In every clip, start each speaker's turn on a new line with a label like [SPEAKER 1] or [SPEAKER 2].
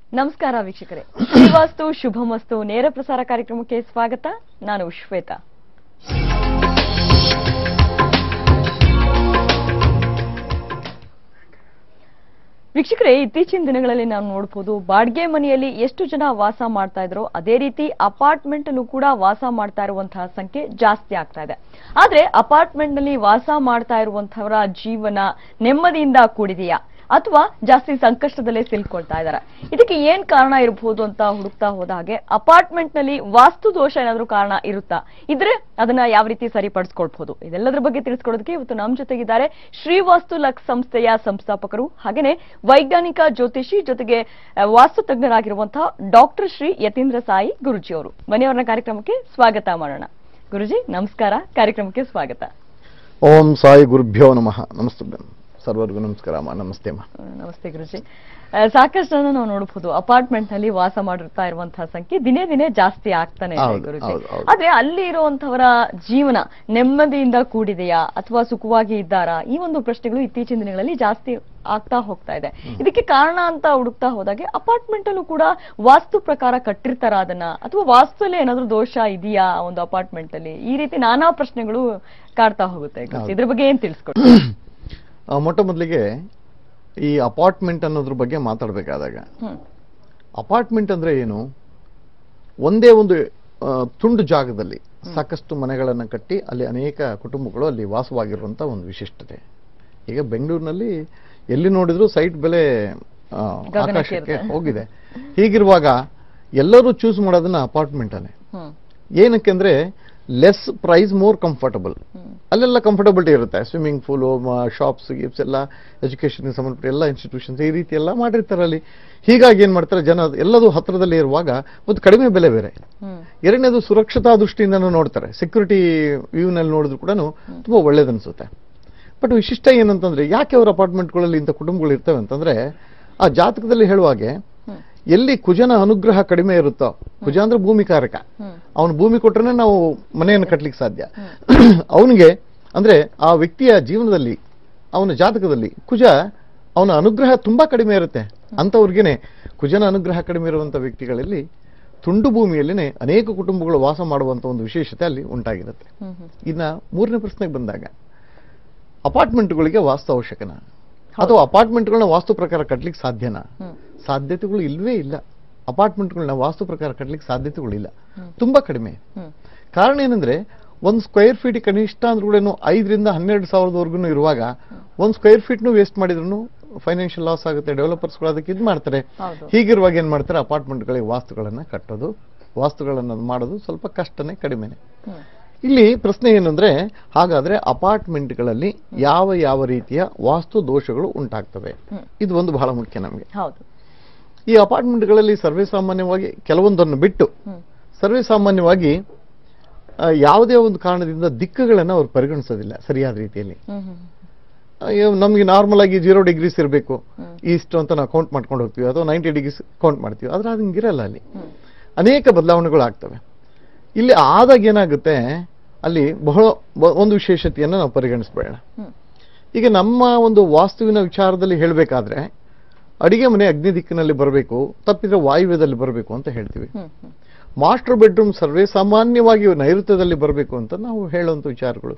[SPEAKER 1] ನಮಸ್ಕಾರ ವೀಕ್ಷಕರೇ ಶ್ರೀವಾಸ್ತು ಶುಭಮಸ್ತು ನೇರ ಪ್ರಸಾರ ಕಾರ್ಯಕ್ರಮಕ್ಕೆ ಸ್ವಾಗತ ನಾನು ಶ್ವೇತಾ ವೀಕ್ಷಕರೇ ಇತ್ತೀಚಿನ ದಿನಗಳಲ್ಲಿ ನಾವು ನೋಡಬಹುದು ಬಾಡಿಗೆ ಮನೆಯಲ್ಲಿ ಎಷ್ಟು ಜನ ವಾಸ ಮಾಡ್ತಾ ಇದ್ರೋ ಅದೇ ರೀತಿ ಅಪಾರ್ಟ್ಮೆಂಟ್ ಅಲ್ಲೂ ಕೂಡ ವಾಸ ಮಾಡ್ತಾ ಇರುವಂತಹ ಸಂಖ್ಯೆ ಜಾಸ್ತಿ ಆಗ್ತಾ ಇದೆ ಆದ್ರೆ ಅಪಾರ್ಟ್ಮೆಂಟ್ ನಲ್ಲಿ ವಾಸ ಮಾಡ್ತಾ ಇರುವಂತಹವರ ಜೀವನ ನೆಮ್ಮದಿಯಿಂದ ಕೂಡಿದೆಯಾ ಅಥವಾ ಜಾಸ್ತಿ ಸಂಕಷ್ಟದಲ್ಲೇ ಸಿಲ್ಕೊಳ್ತಾ ಇದ್ದಾರೆ ಇದಕ್ಕೆ ಏನ್ ಕಾರಣ ಇರಬಹುದು ಅಂತ ಹುಡುಕ್ತಾ ಹೋದ ಹಾಗೆ ಅಪಾರ್ಟ್ಮೆಂಟ್ ನಲ್ಲಿ ವಾಸ್ತು ದೋಷ ಏನಾದ್ರೂ ಕಾರಣ ಇರುತ್ತಾ ಇದ್ರೆ ಅದನ್ನ ಯಾವ ರೀತಿ ಸರಿಪಡಿಸ್ಕೊಳ್ಬಹುದು ಇದೆಲ್ಲದರ ಬಗ್ಗೆ ತಿಳಿಸ್ಕೊಡೋದಕ್ಕೆ ಇವತ್ತು ನಮ್ಮ ಜೊತೆಗಿದ್ದಾರೆ ಶ್ರೀವಾಸ್ತು ಲಕ್ ಸಂಸ್ಥೆಯ ಸಂಸ್ಥಾಪಕರು ಹಾಗೇನೆ ವೈಜ್ಞಾನಿಕ ಜ್ಯೋತಿಷಿ ಜೊತೆಗೆ ಆ, ವಾಸ್ತು ತಜ್ಞರಾಗಿರುವಂತಹ ಡಾಕ್ಟರ್ ಶ್ರೀ ಯತೀಂದ್ರ ಸಾಯಿ ಗುರುಜಿ ಅವರು ಮನೆಯವರನ್ನ ಕಾರ್ಯಕ್ರಮಕ್ಕೆ ಸ್ವಾಗತ ಮಾಡೋಣ ಗುರುಜಿ ನಮಸ್ಕಾರ ಕಾರ್ಯಕ್ರಮಕ್ಕೆ ಸ್ವಾಗತ
[SPEAKER 2] ಓಂ ಸಾಯಿ ಗುರುಭ್ಯೋ ನಮಃ ನಮಸ್ತೆ ಸರ್ವರಿಗೂ ನಮಸ್ಕಾರ ಅಮ್ಮ ನಮಸ್ತೆ ಅಮ್ಮ
[SPEAKER 1] ಆ, ನಮಸ್ತೆ ಗುರುಜಿ ಆ, ಸಾಕಷ್ಟು ಜನ ನಾವು ನೋಡಬಹುದು ಅಪಾರ್ಟ್ಮೆಂಟ್ ನಲ್ಲಿ ವಾಸ ಮಾಡಿರ್ತಾ ಇರುವಂತಹ ಸಂಖ್ಯೆ ದಿನೇ ದಿನೇ ಜಾಸ್ತಿ ಆಗ್ತಾನೆ ಇದೆ
[SPEAKER 2] ಹೌದು,
[SPEAKER 1] ಗುರುಜಿ
[SPEAKER 2] ಹೌದು, ಹೌದು.
[SPEAKER 1] ಆದ್ರೆ ಅಲ್ಲಿ ಇರುವಂತವರ ಜೀವನ ನೆಮ್ಮದಿಯಿಂದ ಕೂಡಿದೆಯಾ ಅಥವಾ ಸುಖವಾಗಿ ಇದ್ದಾರಾ ಈ ಒಂದು ಪ್ರಶ್ನೆಗಳು ಇತ್ತೀಚಿನ ದಿನಗಳಲ್ಲಿ ಜಾಸ್ತಿ ಆಗ್ತಾ ಹೋಗ್ತಾ ಇದೆ ಇದಕ್ಕೆ ಕಾರಣ ಅಂತ ಹುಡುಕ್ತಾ ಹೋದಾಗೆ ಅಪಾರ್ಟ್ಮೆಂಟ್ ಅಲ್ಲೂ ಕೂಡ ವಾಸ್ತು ಪ್ರಕಾರ ಕಟ್ಟಿರ್ತಾರ ಅದನ್ನ ಅಥವಾ ವಾಸ್ತುದಲ್ಲಿ ಏನಾದ್ರೂ ದೋಷ ಇದೆಯಾ ಆ ಒಂದು ಅಪಾರ್ಟ್ಮೆಂಟ್ ಅಲ್ಲಿ ಈ ರೀತಿ ನಾನಾ ಪ್ರಶ್ನೆಗಳು ಕಾಡ್ತಾ ಹೋಗುತ್ತೆ ಗುರೂಜಿ. ಇದ್ರ ಬಗ್ಗೆ ಏನ್ ತಿಳಿಸ್ಕೊಡಿ
[SPEAKER 2] ಆ, ಮೊಟ್ಟ ಮೊದಲಿಗೆ ಈ ಅಪಾರ್ಟ್ಮೆಂಟ್ ಅನ್ನೋದ್ರ ಬಗ್ಗೆ ಮಾತಾಡಬೇಕಾದಾಗ
[SPEAKER 1] ಹ್ಮ್
[SPEAKER 2] ಅಪಾರ್ಟ್ಮೆಂಟ್ ಅಂದ್ರೆ ಏನು ಒಂದೇ ಒಂದು ಆ, ತುಂಡು ಜಾಗದಲ್ಲಿ ಸಾಕಷ್ಟು ಮನೆಗಳನ್ನು ಕಟ್ಟಿ ಅಲ್ಲಿ ಅನೇಕ ಕುಟುಂಬಗಳು ಅಲ್ಲಿ ವಾಸವಾಗಿರುವಂತ ಒಂದು ವಿಶಿಷ್ಟತೆ ಈಗ ಬೆಂಗಳೂರಿನಲ್ಲಿ ಎಲ್ಲಿ ನೋಡಿದ್ರು ಸೈಟ್ ಬೆಲೆ ಆ,
[SPEAKER 1] ಗಗನಕ್ಕೆ
[SPEAKER 2] ಆಕಾಶಕ್ಕೆ
[SPEAKER 1] ಇರುತ್ತೆ.
[SPEAKER 2] ಹೋಗಿದೆ ಹೀಗಿರುವಾಗ ಎಲ್ಲರೂ ಚೂಸ್ ಮಾಡೋದನ್ನ ಅಪಾರ್ಟ್ಮೆಂಟ್ ಅಲ್ಲೇ
[SPEAKER 1] ಹ್ಮ್
[SPEAKER 2] ಏನಕ್ಕೆ ಅಂದ್ರೆ ಲೆಸ್ ಪ್ರೈಸ್ ಮೋರ್ ಕಂಫರ್ಟಬಲ್ ಅಲ್ಲೆಲ್ಲ ಕಂಫರ್ಟಬಿಲಿಟಿ ಇರುತ್ತೆ ಸ್ವಿಮ್ಮಿಂಗ್ ಪೂಲು ಶಾಪ್ಸ್ ಗಿಪ್ಸ್ ಎಲ್ಲ ಎಜುಕೇಷನ್ಗೆ ಸಂಬಂಧಪಟ್ಟ ಎಲ್ಲ ಇನ್ಸ್ಟಿಟ್ಯೂಷನ್ಸ್ ಈ ರೀತಿ ಎಲ್ಲ ಮಾಡಿರ್ತಾರೆ ಅಲ್ಲಿ ಹೀಗಾಗಿ ಏನ್ ಮಾಡ್ತಾರೆ ಜನ ಎಲ್ಲದೂ ಹತ್ರದಲ್ಲಿ ಇರುವಾಗ ಒಂದು ಕಡಿಮೆ ಬೆಲೆ ಬೇರೆ
[SPEAKER 1] ಹ್ಮ್
[SPEAKER 2] ಎರಡನೇದು ಸುರಕ್ಷತಾ ದೃಷ್ಟಿಯಿಂದನೂ ನೋಡ್ತಾರೆ ಸೆಕ್ಯೂರಿಟಿ ವ್ಯೂನಲ್ಲಿ ನೋಡಿದ್ರು ಕೂಡ ತುಂಬಾ ಒಳ್ಳೇದನ್ಸುತ್ತೆ ಬಟ್ ವಿಶಿಷ್ಟ ಏನಂತಂದ್ರೆ ಯಾಕೆ ಅವ್ರ ಅಪಾರ್ಟ್ಮೆಂಟ್ಗಳಲ್ಲಿ ಇಂಥ ಕುಟುಂಬಗಳು ಇರ್ತವೆ ಅಂತಂದ್ರೆ ಆ ಜಾತಕದಲ್ಲಿ ಹೇಳುವಾಗೆ
[SPEAKER 1] ಹ್ಮ್
[SPEAKER 2] ಎಲ್ಲಿ ಕುಜನ ಅನುಗ್ರಹ ಕಡಿಮೆ ಇರುತ್ತೋ ಕುಜ ಅಂದ್ರೆ ಭೂಮಿ ಕಾರಕ
[SPEAKER 1] ಹ್ಮ್
[SPEAKER 2] ಅವನು ಭೂಮಿ ಕೊಟ್ರೆ ನಾವು ಮನೆಯನ್ನು ಕಟ್ಟಲಿಕ್ಕೆ ಸಾಧ್ಯ ಅವನಿಗೆ ಅಂದ್ರೆ ಆ ವ್ಯಕ್ತಿಯ ಜೀವನದಲ್ಲಿ ಅವನ ಜಾತಕದಲ್ಲಿ ಕುಜ ಅವನ ಅನುಗ್ರಹ ತುಂಬಾ ಕಡಿಮೆ ಇರುತ್ತೆ ಅಂಥವ್ರಿಗೇನೆ ಕುಜನ ಅನುಗ್ರಹ ಕಡಿಮೆ ಇರುವಂತ ವ್ಯಕ್ತಿಗಳಲ್ಲಿ ತುಂಡು ಭೂಮಿಯಲ್ಲಿನೇ ಅನೇಕ ಕುಟುಂಬಗಳು ವಾಸ ಮಾಡುವಂತ ಒಂದು ವಿಶೇಷತೆ ಅಲ್ಲಿ ಉಂಟಾಗಿರುತ್ತೆ
[SPEAKER 1] ಹ್ಮ್ ಹ್ಮ್
[SPEAKER 2] ಇನ್ನ ಮೂರನೇ ಪ್ರಶ್ನೆಗೆ ಬಂದಾಗ ಅಪಾರ್ಟ್ಮೆಂಟ್ಗಳಿಗೆ ವಾಸ್ತು ಅವಶ್ಯಕನಾ ಅಥವಾ ಅಪಾರ್ಟ್ಮೆಂಟ್ಗಳನ್ನ ವಾಸ್ತು ಪ್ರಕಾರ ಕಟ್ಲಿಕ್ಕೆ ಸಾಧ್ಯನಾ
[SPEAKER 1] ಹ್ಮ್
[SPEAKER 2] ಸಾಧ್ಯತೆಗಳು ಇಲ್ವೇ ಇಲ್ಲ ಅಪಾರ್ಟ್ಮೆಂಟ್ಗಳನ್ನ ವಾಸ್ತು ಪ್ರಕಾರ ಕಟ್ಲಿಕ್ಕೆ ಸಾಧ್ಯತೆಗಳು ಇಲ್ಲ
[SPEAKER 1] ಹ್ಮ್.
[SPEAKER 2] ತುಂಬಾ ಕಡಿಮೆ
[SPEAKER 1] ಹ್ಮ್
[SPEAKER 2] ಕಾರಣ ಏನಂದ್ರೆ ಒಂದು ಸ್ಕ್ವೇರ್ ಫೀಟ್ ಕನಿಷ್ಠ ಅಂದ್ರೂ ಕೂಡ ಐದರಿಂದ ಹನ್ನೆರಡು ಸಾವಿರದವರೆಗೂ ಇರುವಾಗ ಒಂದು ಸ್ಕ್ವೇರ್ ಫೀಟ್ನು ವೇಸ್ಟ್ ಮಾಡಿದ್ರು ಫೈನಾನ್ಷಿಯಲ್ ಲಾಸ್ ಆಗುತ್ತೆ ಡೆವಲಪರ್ಸ್ಗಳು ಅದಕ್ಕೆ ಇದು ಮಾಡ್ತಾರೆ
[SPEAKER 1] ಹೌದು
[SPEAKER 2] ಹೀಗಿರುವಾಗ ಏನ್ ಮಾಡ್ತಾರೆ ಅಪಾರ್ಟ್ಮೆಂಟ್ಗಳಿಗೆ ವಾಸ್ತುಗಳನ್ನ ಕಟ್ಟೋದು ವಾಸ್ತುಗಳನ್ನ ಮಾಡೋದು ಸ್ವಲ್ಪ ಕಷ್ಟನೇ ಕಡಿಮೆನೆ
[SPEAKER 1] ಹ್ಮ್
[SPEAKER 2] ಇಲ್ಲಿ ಪ್ರಶ್ನೆ ಏನಂದ್ರೆ ಹಾಗಾದ್ರೆ ಅಪಾರ್ಟ್ಮೆಂಟ್ಗಳಲ್ಲಿ ಯಾವ ಯಾವ ರೀತಿಯ ವಾಸ್ತು ದೋಷಗಳು ಉಂಟಾಗ್ತವೆ
[SPEAKER 1] ಹ್ಮ್.
[SPEAKER 2] ಇದು ಒಂದು ಬಹಳ ಮುಖ್ಯ ನಮಗೆ
[SPEAKER 1] ಹೌದು
[SPEAKER 2] ಈ ಅಪಾರ್ಟ್ಮೆಂಟ್ಗಳಲ್ಲಿ ಸರ್ವೇ ಸಾಮಾನ್ಯವಾಗಿ ಕೆಲವೊಂದನ್ನು ಬಿಟ್ಟು
[SPEAKER 1] ಹ್ಮ್
[SPEAKER 2] ಸರ್ವೇ ಸಾಮಾನ್ಯವಾಗಿ ಆ, ಯಾವುದೇ ಒಂದು ಕಾರಣದಿಂದ ದಿಕ್ಕುಗಳನ್ನು ಅವ್ರು ಪರಿಗಣಿಸೋದಿಲ್ಲ ಸರಿಯಾದ ರೀತಿಯಲ್ಲಿ
[SPEAKER 1] ಹ್ಮ್ ಹ್ಮ್
[SPEAKER 2] ಆ, ಇವ್ ನಮ್ಗೆ ನಾರ್ಮಲ್ ಆಗಿ ಜೀರೋ ಡಿಗ್ರೀಸ್ ಇರಬೇಕು
[SPEAKER 1] ಹ್ಮ್.
[SPEAKER 2] ಈಸ್ಟ್ ಅಂತ ನಾವು ಕೌಂಟ್ ಮಾಡ್ಕೊಂಡು ಹೋಗ್ತೀವಿ ಅಥವಾ ನೈಂಟಿ ಡಿಗ್ರೀಸ್ ಕೌಂಟ್ ಮಾಡ್ತೀವಿ ಆದ್ರೆ ಅದು ಹಿಂಗಿರಲ್ಲ ಅಲ್ಲಿ
[SPEAKER 1] ಹ್ಮ್
[SPEAKER 2] ಅನೇಕ ಬದಲಾವಣೆಗಳು ಆಗ್ತವೆ ಇಲ್ಲಿ ಆದಾಗ ಏನಾಗುತ್ತೆ ಅಲ್ಲಿ ಬಹಳ ಬ- ಒಂದು ವಿಶೇಷತೆಯನ್ನು ನಾವು ಪರಿಗಣಿಸಬೇಡ
[SPEAKER 1] ಹ್ಮ್
[SPEAKER 2] ಈಗ ನಮ್ಮ ಒಂದು ವಾಸ್ತುವಿನ ವಿಚಾರದಲ್ಲಿ ಹೇಳಬೇಕಾದ್ರೆ ಅಡಿಗೆ ಮನೆ ಅಗ್ನಿ ದಿಕ್ಕಿನಲ್ಲಿ ಬರಬೇಕು ತಪ್ಪಿದ್ರೆ ವಾಯುವ್ಯದಲ್ಲಿ ಬರಬೇಕು ಅಂತ ಹೇಳ್ತೀವಿ
[SPEAKER 1] ಹ್ಮ್ ಹ್ಮ್
[SPEAKER 2] ಮಾಸ್ಟರ್ ಬೆಡ್ರೂಮ್ ಸರ್ವೇ ಸಾಮಾನ್ಯವಾಗಿ ನೈಋತ್ಯದಲ್ಲಿ ಬರಬೇಕು ಅಂತ ನಾವು ಹೇಳುವಂತ ವಿಚಾರಗಳು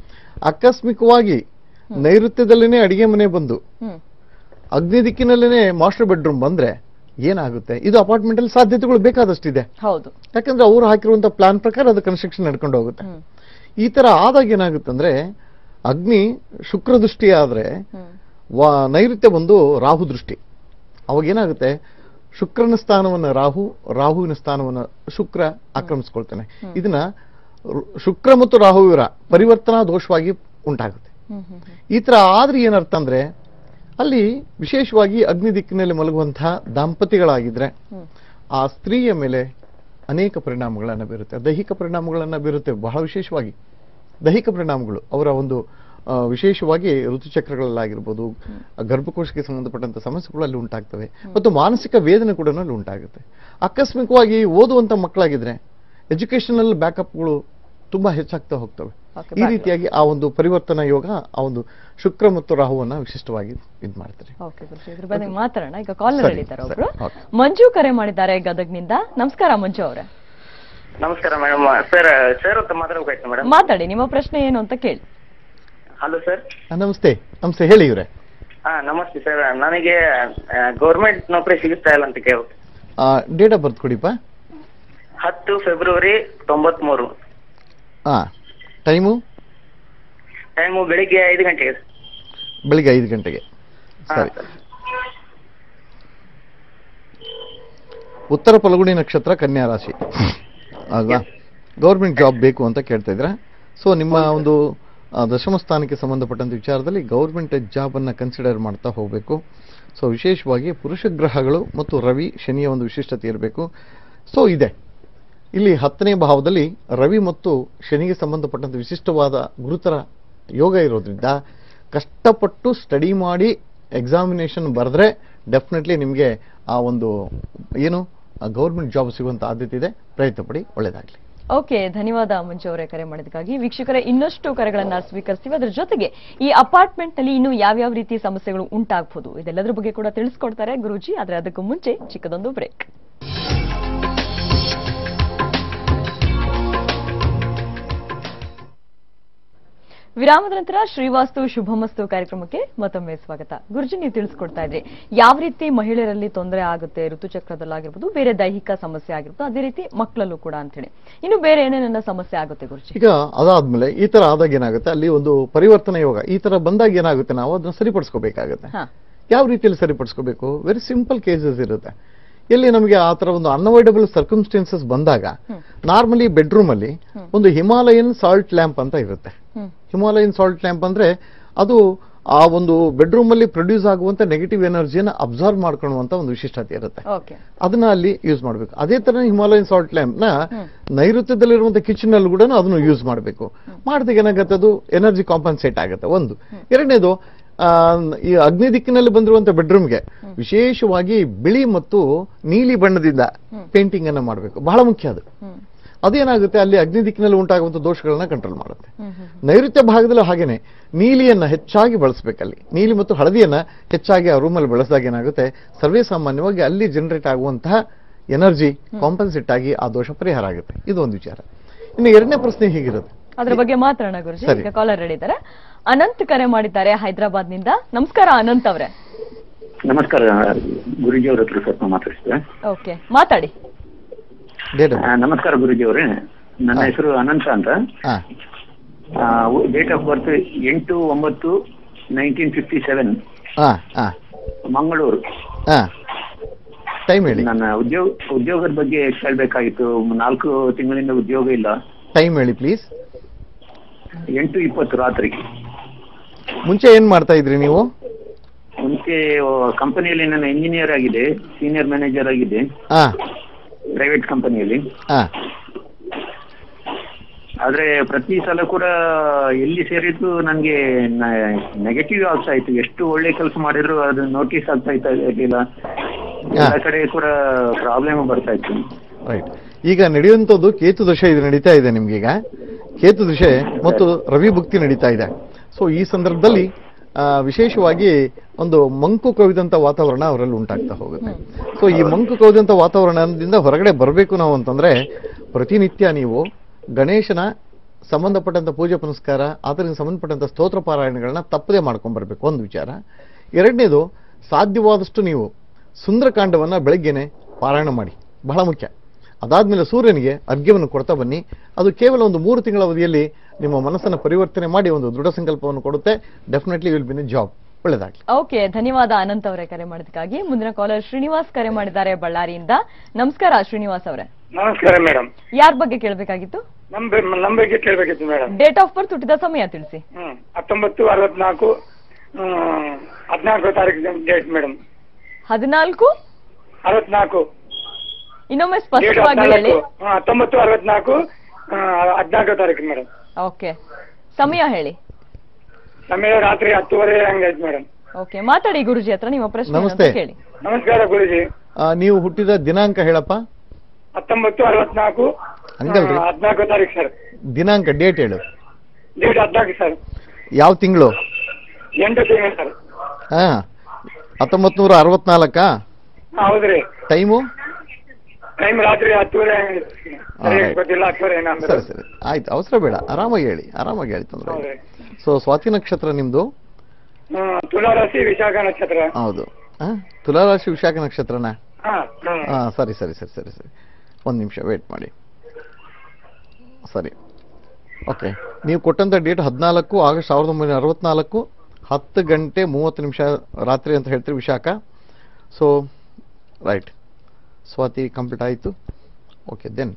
[SPEAKER 2] ಆಕಸ್ಮಿಕವಾಗಿ ನೈಋತ್ಯದಲ್ಲಿನೇ ಅಡಿಗೆ ಮನೆ ಬಂದು
[SPEAKER 1] ಹ್ಮ್
[SPEAKER 2] ಅಗ್ನಿ ದಿಕ್ಕಿನಲ್ಲೇನೆ ಮಾಸ್ಟರ್ ಬೆಡ್ರೂಮ್ ಬಂದ್ರೆ ಏನಾಗುತ್ತೆ ಇದು ಅಪಾರ್ಟ್ಮೆಂಟ್ ಅಲ್ಲಿ ಸಾಧ್ಯತೆಗಳು ಬೇಕಾದಷ್ಟಿದೆ
[SPEAKER 1] ಹೌದು
[SPEAKER 2] ಯಾಕಂದ್ರೆ ಅವರು ಹಾಕಿರುವಂತ ಪ್ಲಾನ್ ಪ್ರಕಾರ ಅದು ಕನ್ಸ್ಟ್ರಕ್ಷನ್ ನಡ್ಕೊಂಡು ಹೋಗುತ್ತೆ
[SPEAKER 1] ಹ್ಮ್
[SPEAKER 2] ಈ ತರ ಆದಾಗ ಏನಾಗುತ್ತೆ ಅಂದ್ರೆ ಅಗ್ನಿ ಶುಕ್ರ ದೃಷ್ಟಿ ಆದ್ರೆ
[SPEAKER 1] ಹ್ಮ್
[SPEAKER 2] ವಾ- ನೈಋತ್ಯ ಬಂದು ರಾಹು ದೃಷ್ಟಿ ಅವಾಗ ಏನಾಗುತ್ತೆ ಶುಕ್ರನ ಸ್ಥಾನವನ್ನ ರಾಹು ರಾಹುವಿನ ಸ್ಥಾನವನ್ನ ಶುಕ್ರ ಆಕ್ರಮಿಸ್ಕೊಳ್ತಾನೆ ಇದನ್ನ ರು- ಶುಕ್ರ ಮತ್ತು ರಾಹುವಿರ ಪರಿವರ್ತನಾ ದೋಷವಾಗಿ ಉಂಟಾಗುತ್ತೆ
[SPEAKER 1] ಹ್ಮ್ ಹ್ಮ್ ಹ್ಮ್
[SPEAKER 2] ಈ ತರ ಆದ್ರೆ ಏನರ್ಥ ಅಂದ್ರೆ ಅಲ್ಲಿ ವಿಶೇಷವಾಗಿ ಅಗ್ನಿ ದಿಕ್ಕಿನಲ್ಲಿ ಮಲಗುವಂತಹ ದಾಂಪತಿಗಳಾಗಿದ್ರೆ
[SPEAKER 1] ಹ್ಮ್
[SPEAKER 2] ಆ ಸ್ತ್ರೀಯ ಮೇಲೆ ಅನೇಕ ಪರಿಣಾಮಗಳನ್ನು ಬೀರುತ್ತೆ ದೈಹಿಕ ಪರಿಣಾಮಗಳನ್ನು ಬೀರುತ್ತೆ ಬಹಳ ವಿಶೇಷವಾಗಿ ದೈಹಿಕ ಪರಿಣಾಮಗಳು ಅವರ ಒಂದು ಆ, ವಿಶೇಷವಾಗಿ ಋತುಚಕ್ರಗಳಲ್ಲಾಗಿರ್ಬೋದು ಗರ್ಭಕೋಶಕ್ಕೆ ಸಂಬಂಧಪಟ್ಟಂತ ಸಮಸ್ಯೆಗಳು ಅಲ್ಲಿ ಉಂಟಾಗ್ತವೆ ಮತ್ತು ಮಾನಸಿಕ ವೇದನೆ ಕೂಡ ಅಲ್ಲಿ ಉಂಟಾಗುತ್ತೆ ಆಕಸ್ಮಿಕವಾಗಿ ಓದುವಂತ ಮಕ್ಕಳಾಗಿದ್ರೆ ಎಜುಕೇಶನಲ್ ಬ್ಯಾಕಪ್ಗಳು ತುಂಬಾ ಹೆಚ್ಚಾಗ್ತಾ ಹೋಗ್ತವೆ
[SPEAKER 1] Okay,
[SPEAKER 2] ಈ
[SPEAKER 1] Bangalore.
[SPEAKER 2] ರೀತಿಯಾಗಿ ಆ ಒಂದು ಪರಿವರ್ತನಾ ಯೋಗ ಆ ಒಂದು ಶುಕ್ರ ಮತ್ತು ರಾಹುವನ್ನ ವಿಶಿಷ್ಟವಾಗಿ ಇದು ಮಾಡ್ತಾರೆ
[SPEAKER 1] ಓಕೆ ಗುರುಜಿ ಇದ್ರ ಬಗ್ಗೆ ಮಾತಾಡೋಣ ಈಗ ಕಾಲರ್
[SPEAKER 2] ಸರಿ,
[SPEAKER 1] ಹೇಳಿದ್ದಾರೆ
[SPEAKER 2] ಸರಿ,
[SPEAKER 1] ಒಬ್ರು
[SPEAKER 2] ಓಕೆ.
[SPEAKER 1] ಮಂಜು ಕರೆ ಮಾಡಿದ್ದಾರೆ ಗದಗ್ನಿಂದ ನಮಸ್ಕಾರ ಮಂಜು ಅವರೇ
[SPEAKER 3] ನಮಸ್ಕಾರ ಮೇಡಮ್ ಸರ್ ಸರ್ ಅಂತ ಮಾತಾಡ್ಬೇಕಾಯ್ತು ಮೇಡಮ್
[SPEAKER 1] ಮಾತಾಡಿ ನಿಮ್ಮ ಪ್ರಶ್ನೆ ಏನು ಅಂತ ಕೇಳಿ
[SPEAKER 3] ಹಲೋ ಸರ್
[SPEAKER 2] ಆ, ನಮಸ್ತೆ ನಮಸ್ತೆ ಹೇಳಿ ಇವ್ರೆ
[SPEAKER 3] ಹಾ ನಮಸ್ತೆ ಸರ್ ನನಗೆ ಗೌರ್ಮೆಂಟ್ ನೌಕರಿ ಸಿಗುತ್ತಾ ಇಲ್ಲ ಅಂತ ಕೇಳು
[SPEAKER 2] ಡೇಟ್ ಆಫ್ ಬರ್ತ್ ಕೊಡಿಪ್ಪ
[SPEAKER 3] ಹತ್ತು ಫೆಬ್ರವರಿ ತೊಂಬತ್ಮೂರು
[SPEAKER 2] ಹಾ ಟೈಮು
[SPEAKER 3] ಟೈಮು ಬೆಳಿಗ್ಗೆ ಐದು ಗಂಟೆಗೆ
[SPEAKER 2] ಬೆಳಿಗ್ಗೆ ಐದು ಗಂಟೆಗೆ
[SPEAKER 3] ಹಾ
[SPEAKER 2] ಸರಿ
[SPEAKER 3] ಸರ್
[SPEAKER 2] ಉತ್ತರ ಫಲ್ಗುಣಿ ನಕ್ಷತ್ರ ಕನ್ಯಾ ರಾಶಿ ಅಲ್ವಾ ಗೌರ್ಮೆಂಟ್ ಜಾಬ್ ಬೇಕು ಅಂತ ಕೇಳ್ತಾ ಇದ್ರ ಸೊ ನಿಮ್ಮ ಒಂದು ಆ, ದಶಮ ಸ್ಥಾನಕ್ಕೆ ಸಂಬಂಧಪಟ್ಟಂತ ವಿಚಾರದಲ್ಲಿ ಗೌರ್ಮೆಂಟ್ ಜಾಬ್ ಅನ್ನ ಕನ್ಸಿಡರ್ ಮಾಡ್ತಾ ಹೋಗಬೇಕು ಸೊ ವಿಶೇಷವಾಗಿ ಪುರುಷ ಗ್ರಹಗಳು ಮತ್ತು ರವಿ ಶನಿಯ ಒಂದು ವಿಶಿಷ್ಟತೆ ಇರಬೇಕು ಸೊ ಇದೆ ಇಲ್ಲಿ ಹತ್ತನೇ ಭಾವದಲ್ಲಿ ರವಿ ಮತ್ತು ಶನಿಗೆ ಸಂಬಂಧಪಟ್ಟಂತ ವಿಶಿಷ್ಟವಾದ ಗುರುತರ ಯೋಗ ಇರೋದ್ರಿಂದ ಕಷ್ಟಪಟ್ಟು ಸ್ಟಡಿ ಮಾಡಿ ಎಕ್ಸಾಮಿನೇಷನ್ ಬರೆದ್ರೆ ಡೆಫಿನೆಟ್ಲಿ ನಿಮಗೆ ಆ ಒಂದು ಏನು ಗೌರ್ಮೆಂಟ್ ಜಾಬ್ ಸಿಗುವಂತ ಆದ್ಯತೆ ಇದೆ ಪ್ರಯತ್ನ ಪಡಿ ಒಳ್ಳೇದಾಗ್ಲಿ
[SPEAKER 1] ಓಕೆ ಧನ್ಯವಾದ ಮಂಜು ಅವರೇ ಕರೆ ಮಾಡಿದಕ್ಕಾಗಿ ವೀಕ್ಷಕರೇ ಇನ್ನಷ್ಟು ಕರೆಗಳನ್ನ ಸ್ವೀಕರಿಸ್ತೀವಿ ಅದರ ಜೊತೆಗೆ ಈ ಅಪಾರ್ಟ್ಮೆಂಟ್ ನಲ್ಲಿ ಇನ್ನು ಯಾವ್ಯಾವ ರೀತಿ ಸಮಸ್ಯೆಗಳು ಉಂಟಾಗಬಹುದು ಇದೆಲ್ಲದರ ಬಗ್ಗೆ ಕೂಡ ತಿಳಿಸ್ಕೊಡ್ತಾರೆ ಗುರೂಜಿ ಆದ್ರೆ ಅದಕ್ಕೂ ಮುಂಚೆ ಚಿಕ್ಕದೊಂದು ಬ್ರೇಕ್ ವಿರಾಮದ ನಂತರ ಶ್ರೀವಾಸ್ತು ಶುಭಮಸ್ತು ಕಾರ್ಯಕ್ರಮಕ್ಕೆ ಮತ್ತೊಮ್ಮೆ ಸ್ವಾಗತ ಗುರುಜಿ ನೀವು ತಿಳಿಸ್ಕೊಡ್ತಾ ಇದ್ರಿ ಯಾವ ರೀತಿ ಮಹಿಳೆಯರಲ್ಲಿ ತೊಂದರೆ ಆಗುತ್ತೆ ಋತುಚಕ್ರದಲ್ಲಾಗಿರ್ಬೋದು ಬೇರೆ ದೈಹಿಕ ಸಮಸ್ಯೆ ಆಗಿರ್ಬೋದು ಅದೇ ರೀತಿ ಮಕ್ಕಳಲ್ಲೂ ಕೂಡ ಅಂತ ಹೇಳಿ ಇನ್ನು ಬೇರೆ ಏನೇನೆಲ್ಲ ಸಮಸ್ಯೆ ಆಗುತ್ತೆ ಗುರುಜಿ
[SPEAKER 2] ಈಗ ಅದಾದ್ಮೇಲೆ ಈ ತರ ಆದಾಗ ಏನಾಗುತ್ತೆ ಅಲ್ಲಿ ಒಂದು ಪರಿವರ್ತನೆ ಯೋಗ ಈ ತರ ಬಂದಾಗ ಏನಾಗುತ್ತೆ ನಾವು ಅದನ್ನ ಸರಿಪಡಿಸ್ಕೋಬೇಕಾಗುತ್ತೆ
[SPEAKER 1] ಹಾ
[SPEAKER 2] ಯಾವ ರೀತಿಯಲ್ಲಿ ಸರಿಪಡಿಸ್ಕೋಬೇಕು ವೆರಿ ಸಿಂಪಲ್ ಕೇಸಸ್ ಇರುತ್ತೆ ಎಲ್ಲಿ ನಮಗೆ ಆ ತರ ಒಂದು ಅನ್ಅವಾಯ್ಡಬಲ್ ಸರ್ಕಮ್ಸ್ಟೆನ್ಸಸ್ ಬಂದಾಗ ನಾರ್ಮಲಿ ಬೆಡ್ರೂಮ್ ಅಲ್ಲಿ ಒಂದು ಹಿಮಾಲಯನ್ ಸಾಲ್ಟ್ ಲ್ಯಾಂಪ್ ಅಂತ ಇರುತ್ತೆ
[SPEAKER 1] ಹ್ಮ್
[SPEAKER 2] ಹಿಮಾಲಯನ್ ಸಾಲ್ಟ್ ಲ್ಯಾಂಪ್ ಅಂದ್ರೆ ಅದು ಆ ಒಂದು ಬೆಡ್ರೂಮ್ ಅಲ್ಲಿ ಪ್ರೊಡ್ಯೂಸ್ ಆಗುವಂತ ನೆಗೆಟಿವ್ ಎನರ್ಜಿಯನ್ನು ಅಬ್ಸರ್ವ್ ಮಾಡ್ಕೊಳ್ಳುವಂತ ಒಂದು ವಿಶಿಷ್ಟತೆ ಇರುತ್ತೆ
[SPEAKER 1] ಓಕೆ
[SPEAKER 2] ಅದನ್ನ ಅಲ್ಲಿ ಯೂಸ್ ಮಾಡಬೇಕು ಅದೇ ತರ ಹಿಮಾಲಯನ್ ಸಾಲ್ಟ್ ಲ್ಯಾಂಪ್ ನ ನೈಋತ್ಯದಲ್ಲಿರುವಂತ ಕಿಚನ್ ಅಲ್ಲಿ ಕೂಡ ಅದನ್ನು ಯೂಸ್ ಮಾಡಬೇಕು ಮಾಡಿದಾಗ ಏನಾಗುತ್ತೆ ಅದು ಎನರ್ಜಿ ಕಾಂಪನ್ಸೇಟ್ ಆಗುತ್ತೆ ಒಂದು ಎರಡನೇದು ಆ, ಈ ಅಗ್ನಿ ದಿಕ್ಕಿನಲ್ಲಿ ಬಂದಿರುವಂತ ಬೆಡ್ರೂಮ್ಗೆ ವಿಶೇಷವಾಗಿ ಬಿಳಿ ಮತ್ತು ನೀಲಿ ಬಣ್ಣದಿಂದ ಪೇಂಟಿಂಗ್ ಅನ್ನ ಮಾಡಬೇಕು ಬಹಳ ಮುಖ್ಯ ಅದು
[SPEAKER 1] ಹ್ಮ್
[SPEAKER 2] ಅದೇನಾಗುತ್ತೆ ಅಲ್ಲಿ ಅಗ್ನಿ ದಿಕ್ಕಿನಲ್ಲಿ ಉಂಟಾಗುವಂತ ದೋಷಗಳನ್ನ ಕಂಟ್ರೋಲ್ ಮಾಡುತ್ತೆ
[SPEAKER 1] ಹ್ಮ್ ಹ್ಮ್
[SPEAKER 2] ನೈಋತ್ಯ ಭಾಗದಲ್ಲೂ ಹಾಗೇನೆ ನೀಲಿಯನ್ನ ಹೆಚ್ಚಾಗಿ ಬಳಸಬೇಕಲ್ಲಿ ನೀಲಿ ಮತ್ತು ಹಳದಿಯನ್ನ ಹೆಚ್ಚಾಗಿ ಆ ರೂಮಲ್ಲಿ ಬಳಸಿದಾಗ ಏನಾಗುತ್ತೆ ಸರ್ವೇ ಸಾಮಾನ್ಯವಾಗಿ ಅಲ್ಲಿ ಜನರೇಟ್ ಆಗುವಂತಹ ಎನರ್ಜಿ ಕಾಂಪನ್ಸೇಟ್ ಆಗಿ ಆ ದೋಷ ಪರಿಹಾರ ಆಗುತ್ತೆ ಇದು ಒಂದು ವಿಚಾರ ಇನ್ನು ಎರಡನೇ ಪ್ರಶ್ನೆ ಹೀಗಿರುತ್ತೆ
[SPEAKER 1] ಅದ್ರ ಬಗ್ಗೆ ಮಾತಾಡೋಣ ಗುರುಜಿ
[SPEAKER 2] ಸರಿ.
[SPEAKER 1] ಈಗ ಕಾಲರ್ ಹೇಳಿದ್ದಾರೆ ಅನಂತ್ ಕರೆ ಮಾಡಿದ್ದಾರೆ ಹೈದರಾಬಾದ್ ನಿಂದ ನಮಸ್ಕಾರ ಅನಂತ್ ಅವರೇ
[SPEAKER 4] ನಮಸ್ಕಾರ ಗುರುಜಿ ಅವ್ರ ಹತ್ರ ಸ್ವಲ್ಪ ಮಾತಾಡ್ತಿದ್ದೆ
[SPEAKER 1] ಓಕೆ ಮಾತಾಡಿ
[SPEAKER 2] ಡೇಟ್
[SPEAKER 4] ಆ, ನಮಸ್ಕಾರ ಗುರುಜಿ ಅವರೇ ನನ್ನ
[SPEAKER 2] ಹಾ.
[SPEAKER 4] ಹೆಸರು ಅನಂತ ಅಂತ
[SPEAKER 2] ಹಾ
[SPEAKER 4] ಡೇಟ್ ಆಫ್ ಬರ್ತ್ ಎಂಟು ಒಂಬತ್ತು ನೈನ್ಟೀನ್ ಫಿಫ್ಟಿ ಸೆವೆನ್
[SPEAKER 2] ಹಾ ಹಾ
[SPEAKER 4] ಮಂಗಳೂರು
[SPEAKER 2] ಹಾ ಟೈಮ್ ಹೇಳಿ
[SPEAKER 4] ನನ್ನ ಉದ್ಯೋಗ ಉದ್ಯೋಗದ ಬಗ್ಗೆ ಕೇಳಬೇಕಾಗಿತ್ತು ನಾಲ್ಕು ತಿಂಗಳಿಂದ ಉದ್ಯೋಗ ಇಲ್ಲ
[SPEAKER 2] ಟೈಮ್ ಹೇಳಿ ಪ್ಲೀಸ್
[SPEAKER 4] ಎಂಟು ಇಪ್ಪತ್ತು ರಾತ್ರಿ
[SPEAKER 2] ಮುಂಚೆ ಏನ್ ಮಾಡ್ತಾ ಇದ್ರಿ ನೀವು
[SPEAKER 4] ಮುಂಚೆ ಕಂಪನಿಯಲ್ಲಿ ನನ್ನ ಇಂಜಿನಿಯರ್ ಆಗಿದೆ ಸೀನಿಯರ್ ಮ್ಯಾನೇಜರ್ ಆಗಿದೆ
[SPEAKER 2] ಹಾ
[SPEAKER 4] ಪ್ರೈವೇಟ್ ಕಂಪನಿಯಲ್ಲಿ
[SPEAKER 2] ಹಾ
[SPEAKER 4] ಆದ್ರೆ ಪ್ರತಿ ಸಲ ಕೂಡ ಎಲ್ಲಿ ಸೇರಿದ್ದು ನನಗೆ ನೆಗೆಟಿವ್ ಆಗ್ತಾ ಇತ್ತು ಎಷ್ಟು ಒಳ್ಳೆ ಕೆಲಸ ಮಾಡಿದ್ರು ಅದು ನೋಟಿಸ್ ಆಗ್ತಾ ಇತ್ತ ಇರ್ಲಿಲ್ಲ ಎಲ್ಲ ಕಡೆ ಕೂಡ ಪ್ರಾಬ್ಲಮ್ ಬರ್ತಾ ಇತ್ತು
[SPEAKER 2] ರೈಟ್ ಈಗ ನಡೆಯುವಂಥದ್ದು ಕೇತು ದಶೆ ಇದು ನಡೀತಾ ಇದೆ ನಿಮ್ಗೀಗ ಕೇತು ದಶೆ ಮತ್ತು ರವಿ ಭಕ್ತಿ ನಡೀತಾ ಇದೆ ಸೊ ಈ ಸಂದರ್ಭದಲ್ಲಿ ಆ, ವಿಶೇಷವಾಗಿ ಒಂದು ಮಂಕು ಕವಿದಂತ ವಾತಾವರಣ ಅವರಲ್ಲಿ ಉಂಟಾಗ್ತಾ ಹೋಗುತ್ತೆ ಸೊ ಈ ಮಂಕು ಕವಿದಂತ ವಾತಾವರಣದಿಂದ ಹೊರಗಡೆ ಬರಬೇಕು ನಾವು ಅಂತಂದ್ರೆ ಪ್ರತಿನಿತ್ಯ ನೀವು ಗಣೇಶನ ಸಂಬಂಧಪಟ್ಟಂತ ಪೂಜೆ ಪುನಸ್ಕಾರ ಅದರಿಂದ ಸಂಬಂಧಪಟ್ಟಂತ ಸ್ತೋತ್ರ ಪಾರಾಯಣಗಳನ್ನ ತಪ್ಪದೇ ಮಾಡ್ಕೊಂಡ್ ಬರ್ಬೇಕು ಒಂದು ವಿಚಾರ ಎರಡನೇದು ಸಾಧ್ಯವಾದಷ್ಟು ನೀವು ಸುಂದರಕಾಂಡವನ್ನ ಬೆಳಗ್ಗೆನೆ ಪಾರಾಯಣ ಮಾಡಿ ಬಹಳ ಮುಖ್ಯ ಅದಾದ್ಮೇಲೆ ಸೂರ್ಯನಿಗೆ ಅರ್ಘ್ಯವನ್ನು ಕೊಡ್ತಾ ಬನ್ನಿ ಅದು ಕೇವಲ ಒಂದು ಮೂರು ತಿಂಗಳ ಅವಧಿಯಲ್ಲಿ ನಿಮ್ಮ ಮನಸ್ಸನ್ನು ಪರಿವರ್ತನೆ ಮಾಡಿ ಒಂದು ದೃಢ ಸಂಕಲ್ಪವನ್ನು ಕೊಡುತ್ತೆ definitely will been a job ಒಳ್ಳೆದಾಗ್ಲಿ
[SPEAKER 1] ಓಕೆ ಧನ್ಯವಾದ ಅನಂತ್ ಅವರೇ ಕರೆ ಮಾಡಿದಕ್ಕಾಗಿ ಮುಂದಿನ ಕಾಲರ್ ಶ್ರೀನಿವಾಸ್ ಕರೆ ಮಾಡಿದ್ದಾರೆ ಬಳ್ಳಾರಿಯಿಂದ ನಮಸ್ಕಾರ ಶ್ರೀನಿವಾಸ್ ಅವರೇ
[SPEAKER 3] ನಮಸ್ಕಾರ ಮೇಡಮ್
[SPEAKER 1] ಯಾರ ಬಗ್ಗೆ ಕೇಳಬೇಕಾಗಿತ್ತು
[SPEAKER 3] ನಮ್ಮ ನಮ್ಮ ಬಗ್ಗೆ ಕೇಳಬೇಕಿತ್ತು ಮೇಡಮ್
[SPEAKER 1] ಡೇಟ್ ಆಫ್ ಬರ್ತ್ ಹುಟ್ಟಿದ ಸಮಯ ತಿಳಿಸಿ
[SPEAKER 3] ಹ್ಮ್ ಹತ್ತೊಂಬತ್ತು ಅರವತ್ನಾಲ್ಕು ಹದಿನಾಲ್ಕು ತಾರೀಕು ಡೇಟ್ ಮೇಡಮ್
[SPEAKER 1] ಹದಿನಾಲ್ಕು
[SPEAKER 3] ಅರವತ್ನಾಲ್ಕು
[SPEAKER 1] ಇನ್ನೊಮ್ಮೆ
[SPEAKER 3] ಡೇಟ್
[SPEAKER 1] ಸ್ಪಷ್ಟವಾಗಿ ಹೇಳಿ
[SPEAKER 3] ಹತ್ತೊಂಬತ್ತು ಹತ್ತೊಂಬತ್ತು ಅರವತ್ನಾಲ್ಕು ಹದಿನಾಲ್ಕು ತಾರೀಕು ಮೇಡಮ್
[SPEAKER 1] ಓಕೆ ಸಮಯ ಹೇಳಿ
[SPEAKER 3] ಸಮಯ ರಾತ್ರಿ ಹತ್ತುವರೆ ಹಂಗಾಯ್ತು ಮೇಡಮ್
[SPEAKER 1] ಓಕೆ ಮಾತಾಡಿ ಗುರುಜಿ ಹತ್ರ ನಿಮ್ಮ ಪ್ರಶ್ನೆ ಏನು ಅಂತ
[SPEAKER 2] ನಮಸ್ತೆ.
[SPEAKER 1] ಕೇಳಿ
[SPEAKER 3] ನಮಸ್ಕಾರ ಗುರುಜಿ
[SPEAKER 2] ಆ, ನೀವು ಹುಟ್ಟಿದ ದಿನಾಂಕ ಹೇಳಪ್ಪ
[SPEAKER 3] ಹತ್ತೊಂಬತ್ತು ಅರವತ್ನಾಲ್ಕು
[SPEAKER 2] ಹಂಗಲ್ರಿ.
[SPEAKER 3] ಹದಿನಾಲ್ಕು ತಾರೀಕು ಸರ್
[SPEAKER 2] ದಿನಾಂಕ ಡೇಟ್ ಹೇಳು
[SPEAKER 5] ಡೇಟ್ ಹದಿನಾಲ್ಕು ಸರ್
[SPEAKER 2] ಯಾವ ತಿಂಗಳು
[SPEAKER 5] ಎಂಟು ತಿಂಗಳು ಸರ್
[SPEAKER 2] ಹಾ ಹತ್ತೊಂಬತ್ತು ನೂರ ಅರವತ್ನಾಲ್ಕಾ
[SPEAKER 5] ಹೌದ್ರಿ
[SPEAKER 2] ಟೈಮು
[SPEAKER 5] ಟೈಮ್ ರಾತ್ರಿ ಹತ್ತುವರೆ ಸರಿ
[SPEAKER 2] right.
[SPEAKER 5] ಗೊತ್ತಿಲ್ಲ ಹತ್ತುವರೆ ಏನಂದ್ರೆ
[SPEAKER 2] ಸರಿ ಸರಿ ಆಯ್ತು ಅವಸರ ಬೇಡ ಆರಾಮಾಗಿ ಹೇಳಿ ಆರಾಮಾಗಿ ಹೇಳಿ ತೊಂದರೆ ಇಲ್ಲ
[SPEAKER 5] ಹೌದ್ರಿ
[SPEAKER 2] ಸೊ ಸ್ವಾತಿ ನಕ್ಷತ್ರ ನಿಮ್ದು
[SPEAKER 5] ಹ್ಮ್ ತುಲಾರಾಶಿ ವಿಶಾಖ ನಕ್ಷತ್ರ
[SPEAKER 2] ಹೌದು ಹಾ ತುಲಾರಾಶಿ ವಿಶಾಖ ನಕ್ಷತ್ರನ
[SPEAKER 5] ಹಾ ಹ್ಮ್
[SPEAKER 2] ಹಾ ಸರಿ ಸರಿ ಸರಿ ಸರಿ ಸರಿ ಒಂದು ನಿಮಿಷ ವೇಟ್ ಮಾಡಿ ಸರಿ ಓಕೆ ನೀವು ಕೊಟ್ಟಂಥ ಡೇಟ್ ಹದಿನಾಲ್ಕು ಆಗಸ್ಟ್ ಸಾವಿರದ ಒಂಬೈನೂರ ಅರವತ್ನಾಲ್ಕು ಹತ್ತು ಗಂಟೆ ಮೂವತ್ತು ನಿಮಿಷ ರಾತ್ರಿ ಅಂತ ಹೇಳ್ತೀರಿ Vishakha so right Swati complete ಆಯಿತು ಓಕೆ ದೆನ್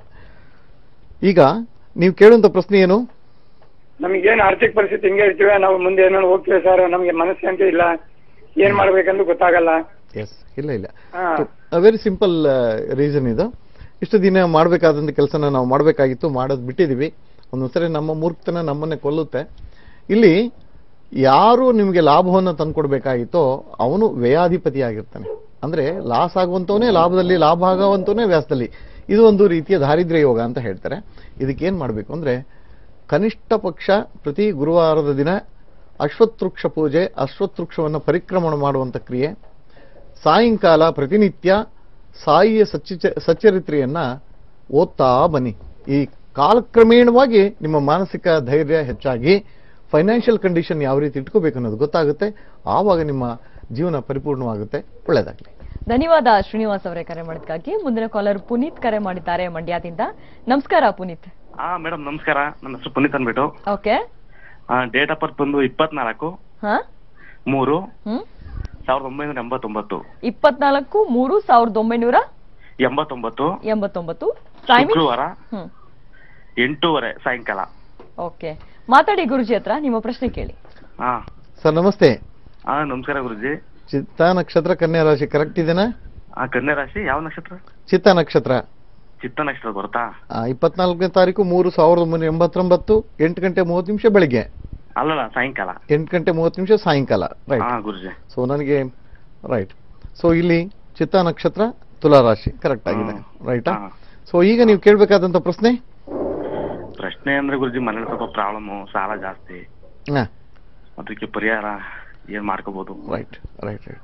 [SPEAKER 2] ಈಗ ನೀವು ಕೇಳುವಂಥ ಪ್ರಶ್ನೆ ಏನು
[SPEAKER 5] ನಮಗೇನು ಆರ್ಥಿಕ ಪರಿಸ್ಥಿತಿ ಹಿಂಗೆ ಇರ್ತೀವಿ ನಾವು ಮುಂದೆ ಏನೋ ಹೋಗ್ತೀವಿ ಸರ್ ನಮಗೆ ಮನಸ್ಸಂತೆ ಇಲ್ಲ ಏನ್ ಮಾಡ್ಬೇಕಂತ ಗೊತ್ತಾಗಲ್ಲ
[SPEAKER 2] ಎಸ್ ಇಲ್ಲ ಇಲ್ಲ
[SPEAKER 5] ಹಾ.
[SPEAKER 2] ವೆರಿ ಸಿಂಪಲ್ ರೀಸನ್ ಇದು ಇಷ್ಟು ದಿನ ಮಾಡಬೇಕಾದಂಥ ಕೆಲಸನ ನಾವು ಮಾಡಬೇಕಾಗಿತ್ತು ಮಾಡೋದು ಬಿಟ್ಟಿದ್ದೀವಿ ಒಂದೊಂದ್ಸರಿ ನಮ್ಮ ಮೂರ್ಖತನ ನಮ್ಮನ್ನೇ ಕೊಲ್ಲುತ್ತೆ ಇಲ್ಲಿ ಯಾರು ನಿಮಗೆ ಲಾಭವನ್ನು ತಂದ್ಕೊಡ್ಬೇಕಾಗಿತ್ತೋ ಅವನು ವ್ಯಯಾಧಿಪತಿ ಆಗಿರ್ತಾನೆ ಅಂದ್ರೆ ಲಾಸ್ ಆಗುವಂತವನೇ ಲಾಭದಲ್ಲಿ ಲಾಭ ಆಗುವಂತವನೇ ವ್ಯಾಸದಲ್ಲಿ ಇದು ಒಂದು ರೀತಿಯ ದಾರಿದ್ರ್ಯ ಯೋಗ ಅಂತ ಹೇಳ್ತಾರೆ ಇದಕ್ಕೇನು ಮಾಡಬೇಕು ಅಂದ್ರೆ ಕನಿಷ್ಠ ಪಕ್ಷ ಪ್ರತಿ ಗುರುವಾರದ ದಿನ ಅಶ್ವತ್ಥವೃಕ್ಷ ಪೂಜೆ ಅಶ್ವತ್ಥವೃಕ್ಷವನ್ನು ಪರಿಕ್ರಮಣ ಮಾಡುವಂಥ ಕ್ರಿಯೆ ಸಾಯಂಕಾಲ ಪ್ರತಿನಿತ್ಯ ಸಾಯಿಯ ಸಚ್ಚ ಸಚ್ಚರಿತ್ರೆಯನ್ನ ಓದ್ತಾ ಬನ್ನಿ ಈ ಕಾಲಕ್ರಮೇಣವಾಗಿ ನಿಮ್ಮ ಮಾನಸಿಕ ಧೈರ್ಯ ಹೆಚ್ಚಾಗಿ ಫೈನಾನ್ಷಿಯಲ್ ಕಂಡೀಷನ್ ಯಾವ ರೀತಿ ಇಟ್ಕೋಬೇಕು ಅನ್ನೋದು ಗೊತ್ತಾಗುತ್ತೆ ಆವಾಗ ನಿಮ್ಮ ಜೀವನ ಪರಿಪೂರ್ಣವಾಗುತ್ತೆ ಒಳ್ಳೆಯದಾಗಲಿ
[SPEAKER 1] ಧನ್ಯವಾದ ಶ್ರೀನಿವಾಸ್ ಅವರೇ ಕರೆ ಮಾಡಿದ್ಕಾಗಿ ಮುಂದಿನ ಕಾಲರ್ ಪುನೀತ್ ಕರೆ ಮಾಡಿದ್ದಾರೆ ಮಂಡ್ಯದಿಂದ ನಮಸ್ಕಾರ ಪುನೀತ್
[SPEAKER 6] ಹಾ ಮೇಡಮ್ ನಮಸ್ಕಾರ ನನ್ನ ಹೆಸರು ಪುನೀತ್ ಅಂದ್ಬಿಟ್ಟು
[SPEAKER 1] ಓಕೆ
[SPEAKER 6] ಡೇಟ್ ಆಫ್ ಬರ್ತ್ ಬಂದು ಇಪ್ಪತ್ನಾಲ್ಕು
[SPEAKER 1] ಹಾ
[SPEAKER 6] ಮೂರು
[SPEAKER 1] ಹ್ಮ್
[SPEAKER 6] ಸಾವಿರದ ಒಂಬೈನೂರ ಎಂಬತ್ತೊಂಬತ್ತು
[SPEAKER 1] ಇಪ್ಪತ್ನಾಲ್ಕು ಮೂರು ಸಾವಿರದ ಒಂಬೈನೂರ
[SPEAKER 6] ಎಂಬತ್ತೊಂಬತ್ತು
[SPEAKER 1] ಎಂಬತ್ತೊಂಬತ್ತು ಟೈಮಿಂಗ್
[SPEAKER 6] ಶುಕ್ರವಾರ
[SPEAKER 1] ಹ್ಮ್
[SPEAKER 6] ಎಂಟೂವರೆ ಸಾಯಂಕಾಲ
[SPEAKER 1] ಓಕೆ ಮಾತಾಡಿ ಗುರುಜಿ ಹತ್ರ ನಿಮ್ಮ ಪ್ರಶ್ನೆ ಕೇಳಿ
[SPEAKER 6] ಹಾ
[SPEAKER 2] ಸರ್ ನಮಸ್ತೆ
[SPEAKER 6] ಹಾ ನಮಸ್ಕಾರ ಗುರುಜಿ
[SPEAKER 2] ಚಿತ್ತ ನಕ್ಷತ್ರ ಕನ್ಯಾ ರಾಶಿ ಕರೆಕ್ಟ್ ಇದೆನಾ
[SPEAKER 6] ಆ ಕನ್ಯಾ ರಾಶಿ ಯಾವ ನಕ್ಷತ್ರ
[SPEAKER 2] ಚಿತ್ತ ನಕ್ಷತ್ರ
[SPEAKER 6] ಚಿತ್ತ ನಕ್ಷತ್ರ ಬರುತ್ತಾ
[SPEAKER 2] ಆ, ಇಪ್ಪತ್ನಾಲ್ಕನೇ ತಾರೀಕು ಮೂರು ಸಾವಿರದ ಒಂಬೈನೂರ ಎಂಬತ್ತೊಂಬತ್ತು ಎಂಟು ಗಂಟೆ ಮೂವತ್ತು ನಿಮಿಷ ಬೆಳಿಗ್ಗೆ
[SPEAKER 6] ಅಲ್ಲಲ್ಲ ಸಾಯಂಕಾಲ
[SPEAKER 2] ಎಂಟು ಗಂಟೆ ಮೂವತ್ತು ನಿಮಿಷ ಸಾಯಂಕಾಲ ರೈಟ್
[SPEAKER 6] ಹಾ ಗುರುಜಿ
[SPEAKER 2] ಸೊ ನನಗೆ ರೈಟ್ ಸೊ ಇಲ್ಲಿ ಚಿತ್ತ ನಕ್ಷತ್ರ ತುಲಾ ರಾಶಿ ಕರೆಕ್ಟ್ ಆಗಿದೆ
[SPEAKER 6] ಹ್ಮ್.
[SPEAKER 2] ರೈಟಾ
[SPEAKER 6] ಹಾ.
[SPEAKER 2] ಸೊ ಈಗ ನೀವು ಕೇಳಬೇಕಾದಂಥ ಪ್ರಶ್ನೆ
[SPEAKER 6] ಪ್ರಶ್ನೆ ಅಂದ್ರೆ ಗುರುಜಿ ಮನೇಲಿ ಸ್ವಲ್ಪ ಪ್ರಾಬ್ಲಮ್ ಸಾಲ ಜಾಸ್ತಿ
[SPEAKER 2] ಹಾಂ
[SPEAKER 6] ಅದಕ್ಕೆ ಪರಿಹಾರ ಏನ್ ಮಾಡ್ಕೋಬಹುದು
[SPEAKER 2] ರೈಟ್ ರೈಟ್ ರೈಟ್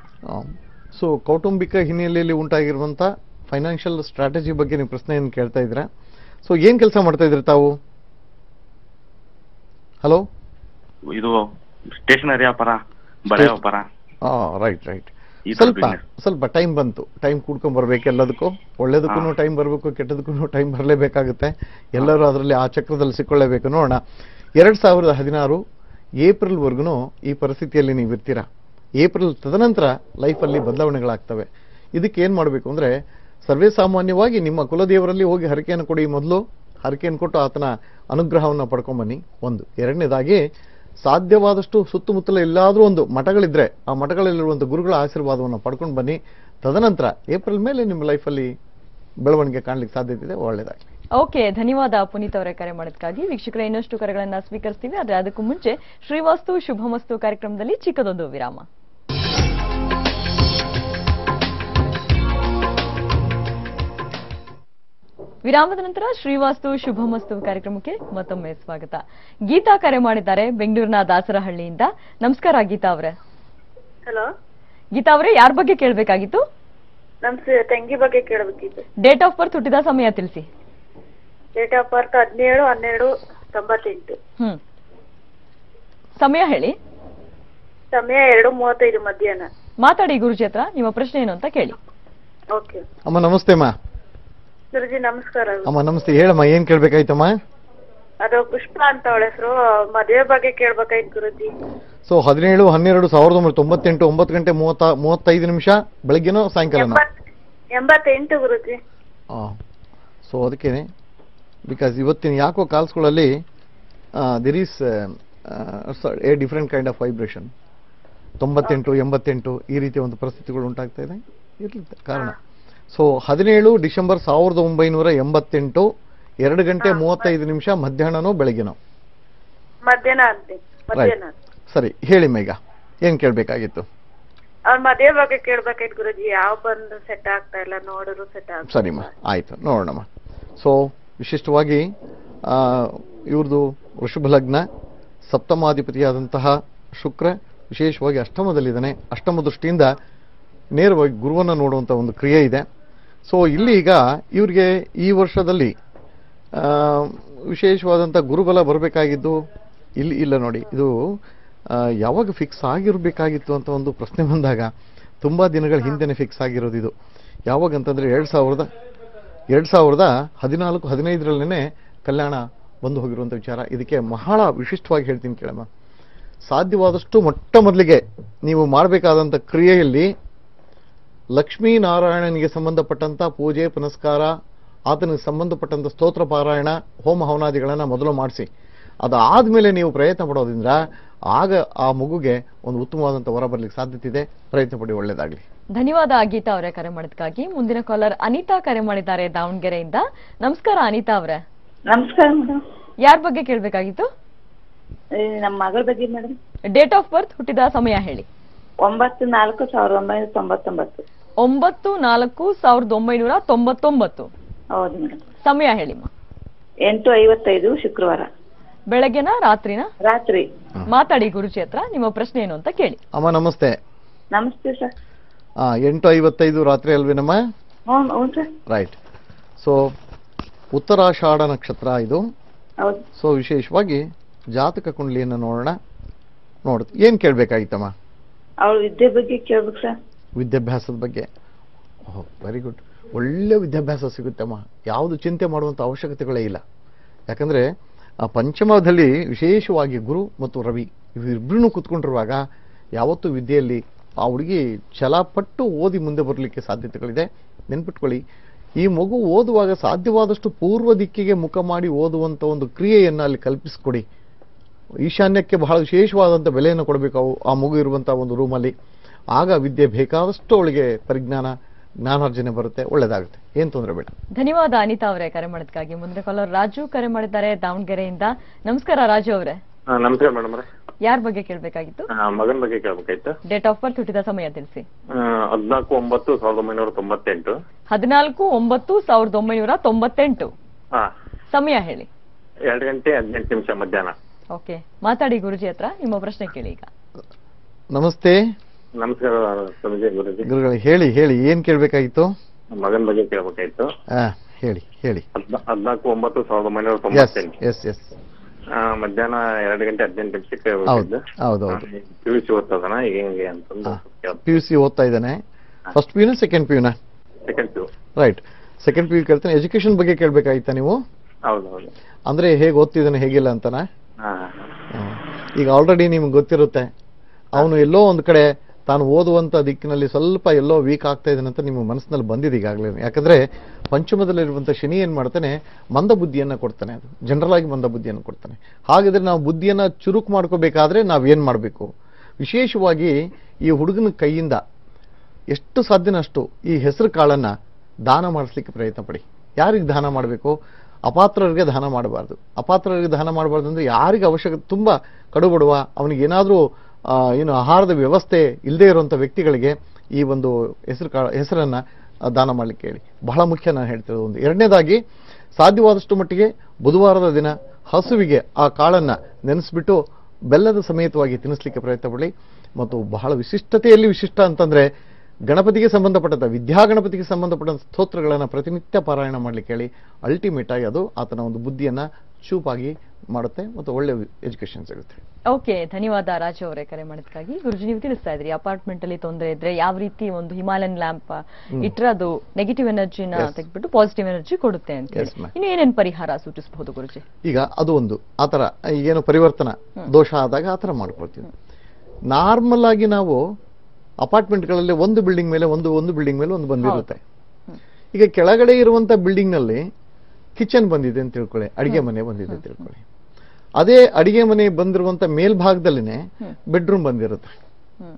[SPEAKER 2] ಸೊ ಕೌಟುಂಬಿಕ ಹಿನ್ನೆಲೆಯಲ್ಲಿ ಉಂಟಾಗಿರುವಂಥ ಫೈನಾನ್ಷಿಯಲ್ ಸ್ಟ್ರಾಟಜಿ ಬಗ್ಗೆ ನೀವು ಪ್ರಶ್ನೆಯನ್ನು ಕೇಳ್ತಾ ಇದ್ದೀರಾ ಸೊ ಏನು ಕೆಲಸ ಮಾಡ್ತಾ ಇದ್ರಿ ತಾವು ಹಲೋ
[SPEAKER 6] ಇದು ಸ್ಟೇಷನರಿ ವ್ಯಾಪಾರ ಬಳೆ ವ್ಯಾಪಾರ
[SPEAKER 2] ರೈಟ್ ರೈಟ್
[SPEAKER 6] ಈ ತರ
[SPEAKER 2] ಸ್ವಲ್ಪ
[SPEAKER 6] business.
[SPEAKER 2] ಸ್ವಲ್ಪ ಟೈಮ್ ಬಂತು ಟೈಮ್ ಕೂಡ್ಕೊಂಡ್ ಬರ್ಬೇಕು ಎಲ್ಲದಕ್ಕೂ ಒಳ್ಳೇದಕ್ಕೂ
[SPEAKER 6] ಹಾ.
[SPEAKER 2] ಟೈಮ್ ಬರಬೇಕು ಕೆಟ್ಟದಕ್ಕೂ ಟೈಮ್ ಬರಲೇಬೇಕಾಗುತ್ತೆ ಎಲ್ಲರೂ ಅದರಲ್ಲಿ ಆ ಚಕ್ರದಲ್ಲಿ ಸಿಕ್ಕೊಳ್ಳೇಬೇಕು ನೋಡೋಣ ಎರಡ್ ಸಾವಿರದ ಹದಿನಾರು ಏಪ್ರಿಲ್ವರೆಗೂ ಈ ಪರಿಸ್ಥಿತಿಯಲ್ಲಿ ನೀವು ಇರ್ತೀರಾ ಏಪ್ರಿಲ್ ತದನಂತರ ಲೈಫಲ್ಲಿ ಬದಲಾವಣೆಗಳಾಗ್ತವೆ ಇದಕ್ಕೆ ಏನು ಮಾಡಬೇಕು ಅಂದರೆ ಸರ್ವೇ ಸಾಮಾನ್ಯವಾಗಿ ನಿಮ್ಮ ಕುಲದೇವರಲ್ಲಿ ಹೋಗಿ ಹರಕೆಯನ್ನು ಕೊಡಿ ಮೊದಲು ಹರಕೆಯನ್ನು ಕೊಟ್ಟು ಆತನ ಅನುಗ್ರಹವನ್ನು ಪಡ್ಕೊಂಬನ್ನಿ ಒಂದು ಎರಡನೇದಾಗಿ ಸಾಧ್ಯವಾದಷ್ಟು ಸುತ್ತಮುತ್ತಲ ಎಲ್ಲಾದರೂ ಒಂದು ಮಠಗಳಿದ್ರೆ ಆ ಮಠಗಳಲ್ಲಿರುವಂಥ ಗುರುಗಳ ಆಶೀರ್ವಾದವನ್ನು ಪಡ್ಕೊಂಡು ಬನ್ನಿ ತದನಂತರ ಏಪ್ರಿಲ್ ಮೇಲೆ ನಿಮ್ಮ ಲೈಫಲ್ಲಿ ಬೆಳವಣಿಗೆ ಕಾಣ್ಲಿಕ್ಕೆ ಸಾಧ್ಯತೆ ಇದೆ ಒಳ್ಳೆಯದಾಗಲಿ
[SPEAKER 1] ಓಕೆ ಧನ್ಯವಾದ ಪುನೀತ್ ಅವರೇ ಕರೆ ಮಾಡಿದ್ಕಾಗಿ ವೀಕ್ಷಕರ ಇನ್ನಷ್ಟು ಕರೆಗಳನ್ನ ಸ್ವೀಕರಿಸ್ತೀವಿ ಆದ್ರೆ ಅದಕ್ಕೂ ಮುಂಚೆ ಶ್ರೀವಾಸ್ತು ಶುಭಮಸ್ತು ಕಾರ್ಯಕ್ರಮದಲ್ಲಿ ಚಿಕ್ಕದೊಂದು ವಿರಾಮ ವಿರಾಮದ ನಂತರ ಶ್ರೀವಾಸ್ತು ಶುಭಮಸ್ತು ಕಾರ್ಯಕ್ರಮಕ್ಕೆ ಮತ್ತೊಮ್ಮೆ ಸ್ವಾಗತ ಗೀತಾ ಕರೆ ಮಾಡಿದ್ದಾರೆ ಬೆಂಗಳೂರಿನ ದಾಸರಹಳ್ಳಿಯಿಂದ ನಮಸ್ಕಾರ ಗೀತಾ ಅವರೇ
[SPEAKER 7] ಹಲೋ
[SPEAKER 1] ಗೀತಾ ಅವರೇ ಯಾರ ಬಗ್ಗೆ ಕೇಳಬೇಕಾಗಿತ್ತು
[SPEAKER 7] ನಮ್ ಸ- ತಂಗಿ ಬಗ್ಗೆ ಕೇಳಬೇಕಿತ್ತು
[SPEAKER 1] ಡೇಟ್ ಆಫ್ ಬರ್ತ್ ಹುಟ್ಟಿದ ಸಮಯ ತಿಳಿಸಿ
[SPEAKER 7] ಡೇಟ್ ಆಫ್ ಬರ್ತ್ ಹದಿನೇಳು ಹನ್ನೆರಡು ತೊಂಬತ್ತೆಂಟು
[SPEAKER 1] ಹ್ಮ್ ಸಮಯ ಹೇಳಿ
[SPEAKER 7] ಸಮಯ ಎರಡು ಮೂವತ್ತೈದು ಮಧ್ಯಾಹ್ನ
[SPEAKER 1] ಮಾತಾಡಿ ಗುರುಜಿ ಹತ್ರ ನಿಮ್ಮ ಪ್ರಶ್ನೆ ಏನು ಅಂತ ಕೇಳಿ
[SPEAKER 7] ಓಕೆ
[SPEAKER 2] ಅಮ್ಮ ನಮಸ್ತೆ ಅಮ್ಮ
[SPEAKER 7] ಗುರುಜಿ ನಮಸ್ಕಾರ
[SPEAKER 2] ಅಮ್ಮ ನಮಸ್ತೆ ಹೇಳಮ್ಮ ಏನು ಕೇಳಬೇಕಾಯ್ತಮ್ಮ
[SPEAKER 7] ಅದು ಪುಷ್ಪ ಅಂತ ಅವಳ ಹೆಸರು ಮದುವೆ ಬಗ್ಗೆ ಕೇಳ್ಬೇಕಾಯ್ತು ಗುರುಜಿ
[SPEAKER 2] ಸೊ ಹದಿನೇಳು ಹನ್ನೆರಡು ಸಾವಿರದ ಒಂಬೈನೂರ ತೊಂಬತ್ತೆಂಟು ಒಂಬತ್ತು ಗಂಟೆ ಮೂವತ್ತ ಮೂವತ್ತೈದು ನಿಮಿಷ ಬೆಳಗ್ಗೆನೋ ಸಾಯಂಕಾಲನೋ
[SPEAKER 7] ಎಂಬತ್ ಎಂಬತ್ತೆಂಟು ಗುರುಜಿ
[SPEAKER 2] ಸೊ ಅದಕ್ಕೇನೆ ಬಿಕಾಸ್ ಇವತ್ತಿನ ಯಾಕೋ ಕಾಲ್ಸ್ಗಳಲ್ಲಿ there is a different kind of vibration ತೊಂಬತ್ತೆಂಟು ಎಂಬತ್ತೆಂಟು ಈ ರೀತಿಯ ಒಂದು ಪರಿಸ್ಥಿತಿಗಳು ಉಂಟಾಗ್ತಾ ಇದೆ ಇರಲಿ ಕಾರಣ ಸೊ ಹದಿನೇಳು ಡಿಸೆಂಬರ್ ಸಾವಿರದ ಒಂಬೈನೂರ ಎಂಬತ್ತೆಂಟು ಎರಡು ಗಂಟೆ ಮೂವತ್ತೈದು ನಿಮಿಷ ಮಧ್ಯಾಹ್ನನೋ ಬೆಳಗ್ಗೆನೋ
[SPEAKER 7] ಮಧ್ಯಾಹ್ನ ಅಂತೆ ಮಧ್ಯಾಹ್ನ
[SPEAKER 2] ಸರಿ ಹೇಳಿಮ್ಮ ಈಗ ಏನು ಕೇಳಬೇಕಾಗಿತ್ತು
[SPEAKER 7] ಅವ್ರ ಮದುವೆ ಬಗ್ಗೆ ಕೇಳ್ಬೇಕಾಯ್ತು ಗುರುಜಿ ಯಾವ ಬಂದು ಸೆಟ್ ಆಗ್ತಾ ಇಲ್ಲ ನೋಡಿದ್ರು ಸೆಟ್ ಆಗ್ತಾ
[SPEAKER 2] ಸರಿಮ್ಮ ಆಯ್ತು ನೋಡೋಣಮ್ಮ ಸೊ ವಿಶಿಷ್ಟವಾಗಿ ಇವ್ರದ್ದು ವೃಷಭ ಲಗ್ನ ಸಪ್ತಮಾಧಿಪತಿಯಾದಂತಹ ಶುಕ್ರ ವಿಶೇಷವಾಗಿ ಅಷ್ಟಮದಲ್ಲಿದ್ದಾನೆ ಅಷ್ಟಮ ದೃಷ್ಟಿಯಿಂದ ನೇರವಾಗಿ ಗುರುವನ್ನು ನೋಡುವಂಥ ಒಂದು ಕ್ರಿಯೆ ಇದೆ ಸೊ ಇಲ್ಲಿ ಈಗ ಇವರಿಗೆ ಈ ವರ್ಷದಲ್ಲಿ ಆ, ವಿಶೇಷವಾದಂಥ ಗುರುಬಲ ಬರಬೇಕಾಗಿದ್ದು ಇಲ್ಲಿ ಇಲ್ಲ ನೋಡಿ ಇದು ಆ, ಯಾವಾಗ ಫಿಕ್ಸ್ ಆಗಿರಬೇಕಾಗಿತ್ತು ಅಂತ ಒಂದು ಪ್ರಶ್ನೆ ಬಂದಾಗ ತುಂಬ ದಿನಗಳ ಹಿಂದೆನೇ ಫಿಕ್ಸ್ ಆಗಿರೋದು ಇದು ಯಾವಾಗ ಅಂತಂದರೆ ಎರಡು ಸಾವಿರದ ಎರಡು ಸಾವಿರದ ಹದಿನಾಲ್ಕು ಹದಿನೈದರಲ್ಲೇ ಕಲ್ಯಾಣ ಬಂದು ಹೋಗಿರುವಂಥ ವಿಚಾರ ಇದಕ್ಕೆ ಬಹಳ ವಿಶಿಷ್ಟವಾಗಿ ಹೇಳ್ತೀನಿ ಕೇಳಮ್ಮ ಸಾಧ್ಯವಾದಷ್ಟು ಮೊಟ್ಟ ಮೊದಲಿಗೆ ನೀವು ಮಾಡಬೇಕಾದಂಥ ಕ್ರಿಯೆಯಲ್ಲಿ ಲಕ್ಷ್ಮೀನಾರಾಯಣನಿಗೆ ಸಂಬಂಧಪಟ್ಟಂಥ ಪೂಜೆ ಪುನಸ್ಕಾರ ಆತನಿಗೆ ಸಂಬಂಧಪಟ್ಟಂಥ ಸ್ತೋತ್ರ ಪಾರಾಯಣ ಹೋಮ ಹವನಾದಿಗಳನ್ನು ಮೊದಲು ಮಾಡಿಸಿ ಅದಾದ್ಮೇಲೆ ನೀವು ಪ್ರಯತ್ನ ಪಡೋದ್ರಿಂದ ಆಗ ಆ ಮಗುಗೆ ಒಂದು ಉತ್ತಮವಾದಂಥ ವರ ಬರ್ಲಿಕ್ಕೆ ಸಾಧ್ಯತೆ ಇದೆ ಪ್ರಯತ್ನ ಪಡಿ ಒಳ್ಳೇದಾಗಲಿ
[SPEAKER 1] ಧನ್ಯವಾದ ಗೀತಾ ಅವರೇ ಕರೆ ಮಾಡಿದ್ಕಾಗಿ ಮುಂದಿನ ಕಾಲರ್ ಅನಿತಾ ಕರೆ ಮಾಡಿದ್ದಾರೆ ದಾವಣಗೆರೆಯಿಂದ ನಮಸ್ಕಾರ ಅನಿತಾ ಅವರೇ
[SPEAKER 8] ನಮಸ್ಕಾರ ಮೇಡಮ್
[SPEAKER 1] ಯಾರ ಬಗ್ಗೆ ಕೇಳಬೇಕಾಗಿತ್ತು
[SPEAKER 8] ನಮ್ಮ ಮಗಳ ಬಗ್ಗೆ ಮೇಡಮ್
[SPEAKER 1] ಡೇಟ್ ಆಫ್ ಬರ್ತ್ ಹುಟ್ಟಿದ ಸಮಯ ಹೇಳಿ
[SPEAKER 8] ಒಂಬತ್ತು ನಾಲ್ಕು ಸಾವಿರದ ಒಂಬೈನೂರ ತೊಂಬತ್ತೊಂಬತ್ತು
[SPEAKER 1] ಒಂಬತ್ತು ನಾಲ್ಕು ಸಾವಿರದ ಒಂಬೈನೂರ ತೊಂಬತ್ತೊಂಬತ್ತು
[SPEAKER 8] ಹೌದು ಮೇಡಮ್
[SPEAKER 1] ಸಮಯ ಹೇಳಿಮ್ಮ
[SPEAKER 8] ಎಂಟು ಐವತ್ತೈದು ಶುಕ್ರವಾರ
[SPEAKER 1] ಬೆಳಗ್ಗೆನ ರಾತ್ರಿನ
[SPEAKER 8] ರಾತ್ರಿ
[SPEAKER 1] ಮಾತಾಡಿ ಗುರುಜಿ ಹತ್ರ ನಿಮ್ಮ ಪ್ರಶ್ನೆ ಏನು ಅಂತ ಕೇಳಿ
[SPEAKER 2] ಅಮ್ಮ ನಮಸ್ತೆ
[SPEAKER 8] ನಮಸ್ತೆ ಸರ್
[SPEAKER 2] ಆ, ಎಂಟು ಐವತ್ತೈದು ರಾತ್ರಿ ಅಲ್ವೇನಮ್ಮ
[SPEAKER 8] ಹ್ಞೂ ಹ್ಞೂ ಸರ್
[SPEAKER 2] ರೈಟ್ ಸೊ ಉತ್ತರಾಷಾಢ ನಕ್ಷತ್ರ ಇದು
[SPEAKER 8] ಹೌದು
[SPEAKER 2] ಸೊ ವಿಶೇಷವಾಗಿ ಜಾತಕ ಕುಂಡಲಿಯನ್ನು ನೋಡೋಣ ನೋಡ್ ಏನು ಕೇಳಬೇಕಾಗಿತ್ತಮ್ಮ
[SPEAKER 8] ಅವ್ರ ವಿದ್ಯೆ ಬಗ್ಗೆ ಕೇಳ್ಬೇಕು ಸರ್
[SPEAKER 2] ವಿದ್ಯಾಭ್ಯಾಸದ ಬಗ್ಗೆ ಓಹ್ ವೆರಿ ಗುಡ್ ಒಳ್ಳೆ ವಿದ್ಯಾಭ್ಯಾಸ ಸಿಗುತ್ತಮ್ಮ ಯಾವುದು ಚಿಂತೆ ಮಾಡುವಂಥ ಅವಶ್ಯಕತೆಗಳೇ ಇಲ್ಲ ಯಾಕಂದರೆ ಆ ಪಂಚಮದಲ್ಲಿ ವಿಶೇಷವಾಗಿ ಗುರು ಮತ್ತು ರವಿ ಇವಿಬ್ಬರೂ ಕೂತ್ಕೊಂಡಿರುವಾಗ ಯಾವತ್ತೂ ವಿದ್ಯೆಯಲ್ಲಿ ಆ ಹುಡುಗಿ ಛಲಪಟ್ಟು ಓದಿ ಮುಂದೆ ಬರಲಿಕ್ಕೆ ಸಾಧ್ಯತೆಗಳಿದೆ ನೆನ್ಪಿಟ್ಕೊಳ್ಳಿ ಈ ಮಗು ಓದುವಾಗ ಸಾಧ್ಯವಾದಷ್ಟು ಪೂರ್ವ ದಿಕ್ಕಿಗೆ ಮುಖ ಮಾಡಿ ಓದುವಂಥ ಒಂದು ಕ್ರಿಯೆಯನ್ನು ಅಲ್ಲಿ ಕಲ್ಪಿಸಿಕೊಡಿ ಈಶಾನ್ಯಕ್ಕೆ ಬಹಳ ವಿಶೇಷವಾದಂಥ ಬೆಲೆಯನ್ನು ಕೊಡಬೇಕು ಅವು ಆ ಮಗು ಇರುವಂಥ ಒಂದು ರೂಮಲ್ಲಿ ಆಗ ವಿದ್ಯೆ ಬೇಕಾದಷ್ಟು ಅವಳಿಗೆ ಪರಿಜ್ಞಾನ ಜ್ಞಾನಾರ್ಜನೆ ಬರುತ್ತೆ ಒಳ್ಳೇದಾಗುತ್ತೆ ಏನು ತೊಂದರೆ ಬೇಡ
[SPEAKER 1] ಧನ್ಯವಾದ ಅನಿತಾ ಅವರೇ ಕರೆ ಮಾಡಿದ್ಕಾಗಿ ಮುಂದಿನ ಕಾಲರ್ ರಾಜು ಕರೆ ಮಾಡಿದ್ದಾರೆ ದಾವಣಗೆರೆಯಿಂದ ನಮಸ್ಕಾರ ರಾಜು ಅವರೇ
[SPEAKER 9] ನಮಸ್ಕಾರ ಮೇಡಮ್
[SPEAKER 1] ಯಾರ ಬಗ್ಗೆ ಕೇಳಬೇಕಾಗಿತ್ತು
[SPEAKER 9] ಮಗನ ಬಗ್ಗೆ ಕೇಳ್ಬೇಕಾಯ್ತು
[SPEAKER 1] ಡೇಟ್ ಆಫ್ ಬರ್ತ್ ಹುಟ್ಟಿದ ಸಮಯ ತಿಳಿಸಿ
[SPEAKER 9] ಹದಿನಾಲ್ಕು ಒಂಬತ್ತು ಸಾವಿರದ ಒಂಬೈನೂರ ತೊಂಬತ್ತೆಂಟು
[SPEAKER 1] ಹದಿನಾಲ್ಕು ಒಂಬತ್ತು ಸಾವಿರದ ಒಂಬೈನೂರ ತೊಂಬತ್ತೆಂಟು
[SPEAKER 9] ಹಾ
[SPEAKER 1] ಸಮಯ ಹೇಳಿ
[SPEAKER 9] ಎರಡು ಗಂಟೆ ಹದಿನೆಂಟು ನಿಮಿಷ ಮಧ್ಯಾಹ್ನ
[SPEAKER 1] ಓಕೆ ಮಾತಾಡಿ ಗುರುಜಿ ಹತ್ರ ನಿಮ್ಮ ಪ್ರಶ್ನೆ ಕೇಳಿ ಈಗ
[SPEAKER 2] ನಮಸ್ತೆ
[SPEAKER 9] ನಮಸ್ಕಾರ ಸಂಜಯ್ ಗುರುಜಿ
[SPEAKER 2] ಗುರುಗಳೇ ಹೇಳಿ ಹೇಳಿ ಏನು ಕೇಳಬೇಕಾಗಿತ್ತು
[SPEAKER 9] ಮಗನ ಬಗ್ಗೆ ಕೇಳ್ಬೇಕಾಯ್ತು
[SPEAKER 2] ಹಾಂ ಹೇಳಿ ಹೇಳಿ
[SPEAKER 9] ಹದ್ನಾ- ಹದ್ನಾಲ್ಕು ಒಂಬತ್ತು ಸಾವಿರದ ಒಂಬೈನೂರ
[SPEAKER 2] ಎಸ್
[SPEAKER 9] ತೊಂಬತ್ತೆಂಟು
[SPEAKER 2] ಎಸ್ ಎಸ್
[SPEAKER 9] ಆ, ಮಧ್ಯಾಹ್ನ ಎರಡು ಗಂಟೆ ಹದಿನೆಂಟು ನಿಮಿಷಕ್ಕೆ
[SPEAKER 2] ಹೌದು
[SPEAKER 9] ಹೋಗಿದ್ದು
[SPEAKER 2] ಹೌದು ಹೌದು
[SPEAKER 9] ಪಿ ಯು ಸಿ ಓದ್ತದನ ಈಗ ಹೆಂಗೆ ಅಂತಂದು
[SPEAKER 2] ಪಿ ಯು ಸಿ ಓದ್ತಾ ಇದ್ದಾನೆ ಫಸ್ಟ್ ಪಿ ಯುನ ಸೆಕೆಂಡ್ ಪಿ ಯುನ
[SPEAKER 9] second P U
[SPEAKER 2] right second P U ಕೇಳ್ತಾನೆ ಎಜುಕೇಷನ್ ಬಗ್ಗೆ ಕೇಳಬೇಕಾಗಿತ್ತಾ ನೀವು
[SPEAKER 9] ಹೌದು ಹೌದು
[SPEAKER 2] ಅಂದರೆ ಹೇಗೆ ಓದ್ತಿದ್ದಾನೆ ಹೇಗಿಲ್ಲ ಅಂತನಾ
[SPEAKER 9] ಹಾ
[SPEAKER 2] ಹ್ಮ್. ಈಗ ಆಲ್ರೆಡಿ ನಿಮ್ಗೆ ಗೊತ್ತಿರುತ್ತೆ ಅವನು ಎಲ್ಲೋ ಒಂದು ಕಡೆ ತಾನು ಓದುವಂಥ ದಿಕ್ಕಿನಲ್ಲಿ ಸ್ವಲ್ಪ ಎಲ್ಲೋ ವೀಕ್ ಆಗ್ತಾ ಇದ್ದಾನೆ ಅಂತ ನಿಮ್ಮ ಮನಸ್ಸಿನಲ್ಲಿ ಬಂದಿದೆ ಈಗಾಗಲೇ ಯಾಕಂದ್ರೆ ಪಂಚಮದಲ್ಲಿರುವಂಥ ಶನಿ ಏನು ಮಾಡ್ತಾನೆ ಮಂದ ಬುದ್ಧಿಯನ್ನು ಕೊಡ್ತಾನೆ ಅದು ಜನರಲ್ ಆಗಿ ಮಂದ ಬುದ್ಧಿಯನ್ನು ಕೊಡ್ತಾನೆ ಹಾಗಿದ್ರೆ ನಾವು ಬುದ್ಧಿಯನ್ನು ಚುರುಕು ಮಾಡ್ಕೋಬೇಕಾದ್ರೆ ನಾವು ಏನು ಮಾಡಬೇಕು ವಿಶೇಷವಾಗಿ ಈ ಹುಡುಗನ ಕೈಯಿಂದ ಎಷ್ಟು ಸಾಧ್ಯನೋ ಅಷ್ಟು ಈ ಹೆಸರು ಕಾಳನ್ನು ದಾನ ಮಾಡಿಸ್ಲಿಕ್ಕೆ ಪ್ರಯತ್ನ ಪಡಿ ಯಾರಿಗೆ ದಾನ ಮಾಡಬೇಕು ಅಪಾತ್ರರಿಗೆ ದಾನ ಮಾಡಬಾರ್ದು ಅಪಾತ್ರರಿಗೆ ದಾನ ಮಾಡಬಾರ್ದು ಅಂದರೆ ಯಾರಿಗೆ ಅವಶ್ಯಕತೆ ತುಂಬ ಕಡುಬಡುವ ಅವನಿಗೆ ಏನಾದರೂ ಏನು ಆಹಾರದ ವ್ಯವಸ್ಥೆ ಇಲ್ಲದೆ ಇರುವಂಥ ವ್ಯಕ್ತಿಗಳಿಗೆ ಈ ಒಂದು ಹೆಸರು ಕಾ ಹೆಸರನ್ನು ದಾನ ಮಾಡಲಿಕ್ಕೆ ಹೇಳಿ ಬಹಳ ಮುಖ್ಯ ನಾನು ಹೇಳ್ತಿರೋದು ಒಂದು ಎರಡನೇದಾಗಿ ಸಾಧ್ಯವಾದಷ್ಟು ಮಟ್ಟಿಗೆ ಬುಧವಾರದ ದಿನ ಹಸುವಿಗೆ ಆ ಕಾಳನ್ನು ನೆನೆಸ್ಬಿಟ್ಟು ಬೆಲ್ಲದ ಸಮೇತವಾಗಿ ತಿನ್ನಿಸ್ಲಿಕ್ಕೆ ಪ್ರಯತ್ನ ಪಡಿ ಮತ್ತು ಬಹಳ ವಿಶಿಷ್ಟತೆಯಲ್ಲಿ ವಿಶಿಷ್ಟ ಅಂತಂದ್ರೆ ಗಣಪತಿಗೆ ಸಂಬಂಧಪಟ್ಟಂಥ ವಿದ್ಯಾಗಣಪತಿಗೆ ಸಂಬಂಧಪಟ್ಟಂಥ ಸ್ತೋತ್ರಗಳನ್ನು ಪ್ರತಿನಿತ್ಯ ಪಾರಾಯಣ ಮಾಡಲಿಕ್ಕೆ ಹೇಳಿ ಅಲ್ಟಿಮೇಟ್ ಆಗಿ ಅದು ಆತನ ಒಂದು ಬುದ್ಧಿಯನ್ನ ಚೂಪಾಗಿ ಮಾಡುತ್ತೆ ಮತ್ತು ಒಳ್ಳೆ ಎಜುಕೇಶನ್ ಸಿಗುತ್ತೆ
[SPEAKER 1] ಓಕೆ ಧನ್ಯವಾದ ರಾಜು ಅವರೇ ಕರೆ ಮಾಡಿದ್ಕಾಗಿ ಗುರುಜಿ ನೀವು ತಿಳಿಸ್ತಾ ಇದ್ರಿ ಅಪಾರ್ಟ್ಮೆಂಟ್ ಅಲ್ಲಿ ತೊಂದರೆ ಇದ್ರೆ ಯಾವ ರೀತಿ ಒಂದು ಹಿಮಾಲಯನ್ ಲ್ಯಾಂಪ್ ಇಟ್ರೆ ಅದು ನೆಗೆಟಿವ್ ಎನರ್ಜಿನ
[SPEAKER 2] Yes.
[SPEAKER 1] ತೆಗೆದ್ಬಿಟ್ಟು ಪಾಸಿಟಿವ್ ಎನರ್ಜಿ ಕೊಡುತ್ತೆ ಅಂತ
[SPEAKER 2] Yes, ma'am.
[SPEAKER 1] ಇನ್ನು ಏನೇನ್ ಪರಿಹಾರ ಸೂಚಿಸಬಹುದು ಗುರುಜಿ
[SPEAKER 2] ಈಗ ಅದು ಒಂದು ಆ ಥರ ಏನು ಪರಿವರ್ತನ ದೋಷ ಆದಾಗ ಆ ಥರ ಮಾಡ್ಕೊಳ್ತೀವಿ ನಾರ್ಮಲ್ ಆಗಿ ನಾವು ಅಪಾರ್ಟ್ಮೆಂಟ್ಗಳಲ್ಲಿ ಒಂದು ಬಿಲ್ಡಿಂಗ್ ಮೇಲೆ ಒಂದು ಒಂದು ಬಿಲ್ಡಿಂಗ್ ಮೇಲೆ ಒಂದು ಬಂದಿರುತ್ತೆ ಈಗ ಕೆಳಗಡೆ ಇರುವಂತ ಬಿಲ್ಡಿಂಗ್ ನಲ್ಲಿ ಕಿಚನ್ ಬಂದಿದೆ ಅಂತ ತಿಳ್ಕೊಳ್ಳಿ ಅಡಿಗೆ ಮನೆ ಬಂದಿದೆ ಅಂತ ತಿಳ್ಕೊಳ್ಳಿ ಅದೇ ಅಡಿಗೆ ಮನೆ ಬಂದಿರುವಂತ ಮೇಲ್ಭಾಗದಲ್ಲಿನೇ ಬೆಡ್ರೂಮ್ ಬಂದಿರುತ್ತೆ
[SPEAKER 1] ಹ್ಮ್.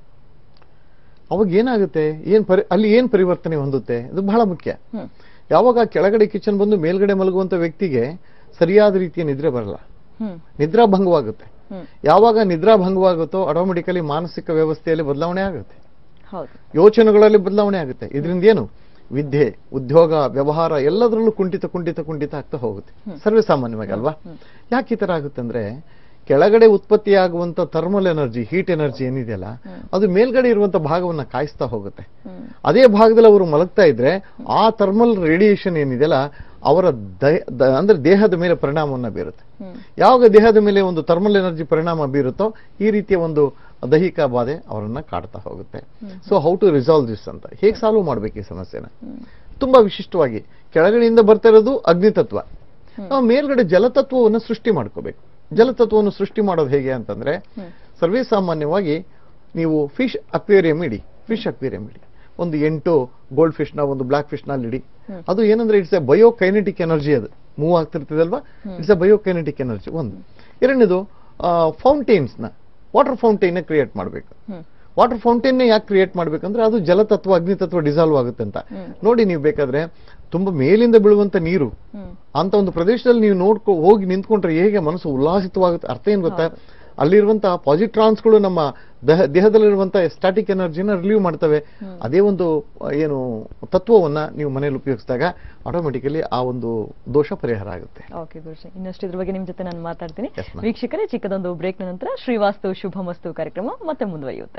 [SPEAKER 2] ಅವಾಗ ಏನಾಗುತ್ತೆ ಏನ್ ಪರಿ ಅಲ್ಲಿ ಏನ್ ಪರಿವರ್ತನೆ ಹೊಂದುತ್ತೆ ಇದು ಬಹಳ ಮುಖ್ಯ
[SPEAKER 1] ಹ್ಮ್.
[SPEAKER 2] ಯಾವಾಗ ಆ ಕೆಳಗಡೆ ಕಿಚನ್ ಬಂದು ಮೇಲ್ಗಡೆ ಮಲಗುವಂತ ವ್ಯಕ್ತಿಗೆ ಸರಿಯಾದ ರೀತಿಯ ನಿದ್ರೆ ಬರಲ್ಲ
[SPEAKER 1] ಹ್ಮ್
[SPEAKER 2] ನಿದ್ರಾ ಭಂಗವಾಗುತ್ತೆ
[SPEAKER 1] ಹ್ಮ್
[SPEAKER 2] ಯಾವಾಗ ನಿದ್ರಾ ಭಂಗವಾಗುತ್ತೋ ಆಟೋಮೆಟಿಕಲಿ ಮಾನಸಿಕ ವ್ಯವಸ್ಥೆಯಲ್ಲಿ ಬದಲಾವಣೆ ಆಗುತ್ತೆ
[SPEAKER 1] ಹೌದು
[SPEAKER 2] ಯೋಚನೆಗಳಲ್ಲಿ ಬದಲಾವಣೆ ಆಗುತ್ತೆ ಇದರಿಂದ ಏನು ವಿದ್ಯೆ ಉದ್ಯೋಗ ವ್ಯವಹಾರ ಎಲ್ಲದರಲ್ಲೂ ಕುಂಠಿತ ಕುಂಠಿತ ಕುಂಠಿತ ಆಗ್ತಾ ಹೋಗುತ್ತೆ ಸರ್ವೇ ಸಾಮಾನ್ಯವಾಗಿ ಅಲ್ವಾ ಯಾಕೆ ಈ ತರ ಆಗುತ್ತೆ ಅಂದ್ರೆ ಕೆಳಗಡೆ ಉತ್ಪತ್ತಿಯಾಗುವಂತ ಥರ್ಮಲ್ ಎನರ್ಜಿ ಹೀಟ್ ಎನರ್ಜಿ ಏನಿದೆಯಲ್ಲ ಅದು ಮೇಲ್ಗಡೆ ಇರುವಂತ ಭಾಗವನ್ನ ಕಾಯಿಸ್ತಾ ಹೋಗುತ್ತೆ ಅದೇ ಭಾಗದಲ್ಲಿ ಅವರು ಮಲಗ್ತಾ ಇದ್ರೆ ಆ ಥರ್ಮಲ್ ರೇಡಿಯೇಷನ್ ಏನಿದೆಯಲ್ಲ ಅವರ ದೈ- ದ- ಅಂದ್ರೆ ದೇಹದ ಮೇಲೆ ಪರಿಣಾಮವನ್ನ ಬೀರುತ್ತೆ ಯಾವಾಗ ದೇಹದ ಮೇಲೆ ಒಂದು ಥರ್ಮಲ್ ಎನರ್ಜಿ ಪರಿಣಾಮ ಬೀರುತ್ತೋ ಈ ರೀತಿಯ ಒಂದು ದೈಹಿಕ ಬಾಧೆ ಅವರನ್ನ ಕಾಡ್ತಾ ಹೋಗುತ್ತೆ so how to resolve this ಅಂತ ಹೇಗೆ ಸಾಲ್ವ್ ಮಾಡ್ಬೇಕು ಈ ಸಮಸ್ಯೆನ ತುಂಬಾ ವಿಶಿಷ್ಟವಾಗಿ ಕೆಳಗಡೆಯಿಂದ ಬರ್ತಾ ಇರೋದು ಅಗ್ನಿತತ್ವ ನಾವು ಮೇಲ್ಗಡೆ ಜಲತತ್ವವನ್ನು ಸೃಷ್ಟಿ ಮಾಡ್ಕೋಬೇಕು ಜಲತತ್ವವನ್ನು ಸೃಷ್ಟಿ ಮಾಡೋದು ಹೇಗೆ ಅಂತಂದ್ರೆ ಸರ್ವೇ ಸಾಮಾನ್ಯವಾಗಿ ನೀವು ಫಿಶ್ ಅಕ್ವೇರಿಯಂ ಇಡಿ ಫಿಶ್ ಅಕ್ವೇರಿಯಂ ಇಡಿ ಒಂದು ಎಂಟು ಗೋಲ್ಡ್ ಫಿಶ್ ನ ಒಂದು ಬ್ಲಾಕ್ ಫಿಶ್ ನಲ್ಲಿ ಇಡಿ ಅದು ಏನಂದ್ರೆ ಇಟ್ಸ್ ಎ ಬಯೋಕೈನೆಟಿಕ್ ಎನರ್ಜಿ ಅದು ಮೂವ್ ಆಗ್ತಿರ್ತದಲ್ವಾ ಇಟ್ಸ್ ಎ ಬಯೋಕೈನೆಟಿಕ್ ಎನರ್ಜಿ ಒಂದು ಎರಡನೇದು ಫೌಂಟೇನ್ಸ್ ನ ವಾಟರ್ ಫೌಂಟೈನ್ ಕ್ರಿಯೇಟ್ ಮಾಡಬೇಕು ವಾಟರ್ ಫೌಂಟೈನ್ ಯಾಕೆ ಕ್ರಿಯೇಟ್ ಮಾಡ್ಬೇಕಂದ್ರೆ ಅದು ಜಲತತ್ವ ಅಗ್ನಿತತ್ವ ಡಿಸಾಲ್ವ್ ಆಗುತ್ತೆ ಅಂತ ನೋಡಿ ನೀವು ಬೇಕಾದ್ರೆ ತುಂಬಾ ಮೇಲಿಂದ ಬೀಳುವಂತ ನೀರು ಅಂತ ಒಂದು ಪ್ರದೇಶದಲ್ಲಿ ನೀವು ನೋಡ್ಕೊ ಹೋಗಿ ನಿಂತ್ಕೊಂಡ್ರೆ ಹೇಗೆ ಮನಸ್ಸು ಉಲ್ಲಾಸಿತವಾಗುತ್ತೆ ಅರ್ಥ ಏನ್ ಗೊತ್ತಾ ಅಲ್ಲಿರುವಂತಹ ಪಾಸಿಟ್ರಾನ್ಸ್ಗಳು ನಮ್ಮ ದೇಹ ದೇಹದಲ್ಲಿರುವಂತಹ ಸ್ಟಾಟಿಕ್ ಎನರ್ಜಿನ ರಿಲೀವ್ ಮಾಡ್ತವೆ ಅದೇ ಒಂದು ಆ, ಏನು ತತ್ವವನ್ನ ನೀವು ಮನೆಯಲ್ಲಿ ಉಪಯೋಗಿಸಿದಾಗ ಆಟೋಮೆಟಿಕಲಿ ಆ ಒಂದು ದೋಷ ಪರಿಹಾರ ಆಗುತ್ತೆ
[SPEAKER 1] ಓಕೆ ಗುರುಜಿ ಇನ್ನಷ್ಟು ಇದ್ರ ಬಗ್ಗೆ ನಿಮ್ ಜೊತೆ ನಾನು ಮಾತಾಡ್ತೀನಿ
[SPEAKER 2] Yes, ma'am.
[SPEAKER 1] ವೀಕ್ಷಕರೇ ಚಿಕ್ಕದೊಂದು ಬ್ರೇಕ್ ನಂತರ ಶ್ರೀವಾಸ್ತು ಶುಭಮಸ್ತು ಕಾರ್ಯಕ್ರಮ ಮತ್ತೆ ಮುಂದುವರಿಯುತ್ತೆ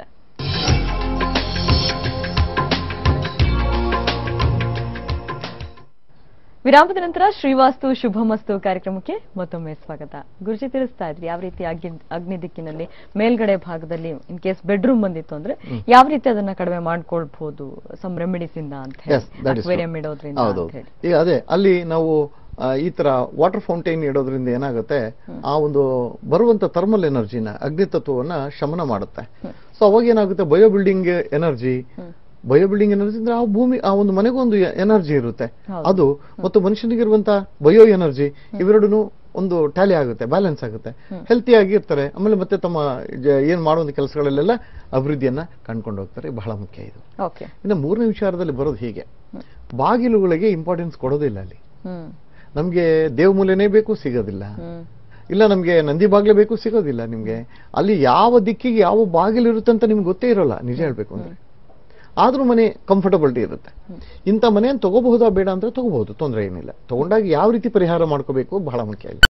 [SPEAKER 1] ವಿರಾಮದ ನಂತರ ಶ್ರೀವಾಸ್ತು ಶುಭಮಸ್ತು ಕಾರ್ಯಕ್ರಮಕ್ಕೆ ಮತ್ತೊಮ್ಮೆ ಸ್ವಾಗತ ಗುರುಜಿ ತಿಳಿಸ್ತಾ ಇದ್ರಿ ಯಾವ ರೀತಿ ಅಗ್ನಿ ಅಗ್ನಿ ದಿಕ್ಕಿನಲ್ಲಿ ಮೇಲ್ಗಡೆ ಭಾಗದಲ್ಲಿ ಇನ್ ಕೇಸ್ ಬೆಡ್ರೂಮ್ ಬಂದಿತ್ತು ಅಂದ್ರೆ ಯಾವ ರೀತಿ ಅದನ್ನ ಕಡಿಮೆ ಮಾಡ್ಕೊಳ್ಬಹುದು ಸಮ್ ರೆಮಿಡೀಸ್ ಇಂದ ಅಂತ
[SPEAKER 2] Yes, that is true.
[SPEAKER 1] Aquarium ಇಡೋದ್ರಿಂದ
[SPEAKER 2] ಹೌದು
[SPEAKER 1] ಅಂತ ಹೇಳಿ
[SPEAKER 2] ಈಗ ಅದೇ ಅಲ್ಲಿ ನಾವು ಆ, ಈ ತರ ವಾಟರ್ ಫೌಂಟೈನ್ ಇಡೋದ್ರಿಂದ ಏನಾಗುತ್ತೆ ಆ ಒಂದು ಬರುವಂತ ಥರ್ಮಲ್ ಎನರ್ಜಿನ ಅಗ್ನಿತತ್ವವನ್ನ ಶಮನ ಮಾಡುತ್ತೆ ಸೊ ಅವಾಗ ಏನಾಗುತ್ತೆ bio building energy bio building energy ಅಂದ್ರೆ ಆ ಭೂಮಿ ಆ ಒಂದು ಮನೆಗೂ ಒಂದು ಎನರ್ಜಿ ಇರುತ್ತೆ
[SPEAKER 1] ಹೌದು.
[SPEAKER 2] ಅದು ಮತ್ತು ಮನುಷ್ಯನಿಗಿರುವಂತ ಬಯೋ ಎನರ್ಜಿ ಇವೆರಡೂ ಒಂದು ಟ್ಯಾಲಿ ಆಗುತ್ತೆ ಬ್ಯಾಲೆನ್ಸ್ ಆಗುತ್ತೆ ಹೆಲ್ತಿ ಆಗಿರ್ತಾರೆ ಆಮೇಲೆ ಮತ್ತೆ ತಮ್ಮ ಜ- ಏನ್ ಮಾಡುವಂತ ಕೆಲಸಗಳಲ್ಲೆಲ್ಲ ಅಭಿವೃದ್ಧಿಯನ್ನ ಕಂಡ್ಕೊಂಡು ಹೋಗ್ತಾರೆ ಬಹಳ ಮುಖ್ಯ ಇದು
[SPEAKER 1] ಓಕೆ
[SPEAKER 2] ಇನ್ನು ಮೂರನೇ ವಿಚಾರದಲ್ಲಿ ಬರೋದು ಹೀಗೆ ಬಾಗಿಲುಗಳಿಗೆ ಇಂಪಾರ್ಟೆನ್ಸ್ ಕೊಡೋದಿಲ್ಲ ಅಲ್ಲಿ
[SPEAKER 1] ಹ್ಮ್
[SPEAKER 2] ನಮ್ಗೆ ದೇವಮೂಲೆನೇ ಬೇಕು ಸಿಗೋದಿಲ್ಲ
[SPEAKER 1] ಹ್ಮ್
[SPEAKER 2] ಇಲ್ಲ ನಮ್ಗೆ ನಂದಿ ಬಾಗ್ಲೇ ಬೇಕು ಸಿಗೋದಿಲ್ಲ ನಿಮ್ಗೆ ಅಲ್ಲಿ ಯಾವ ದಿಕ್ಕಿಗೆ ಯಾವ ಬಾಗಿಲು ಇರುತ್ತೆ ಅಂತ ನಿಮ್ಗೆ ಗೊತ್ತೇ ಇರೋಲ್ಲ ನಿಜ ಹೇಳ್ಬೇಕು ಅಂದ್ರೆ ಆದ್ರೂ ಮನೆ ಕಂಫರ್ಟಬಿಲಿಟಿ ಇರುತ್ತೆ ಇಂಥ ಮನೆಯನ್ನು ತಗೋಬಹುದಾ ಬೇಡ ಅಂದ್ರೆ ತಗೋಬಹುದು ತೊಂದರೆ ಏನಿಲ್ಲ ತಗೊಂಡಾಗ ಯಾವ ರೀತಿ ಪರಿಹಾರ ಮಾಡ್ಕೋಬೇಕು ಬಹಳ ಮುಖ್ಯ ಇಲ್ಲಿ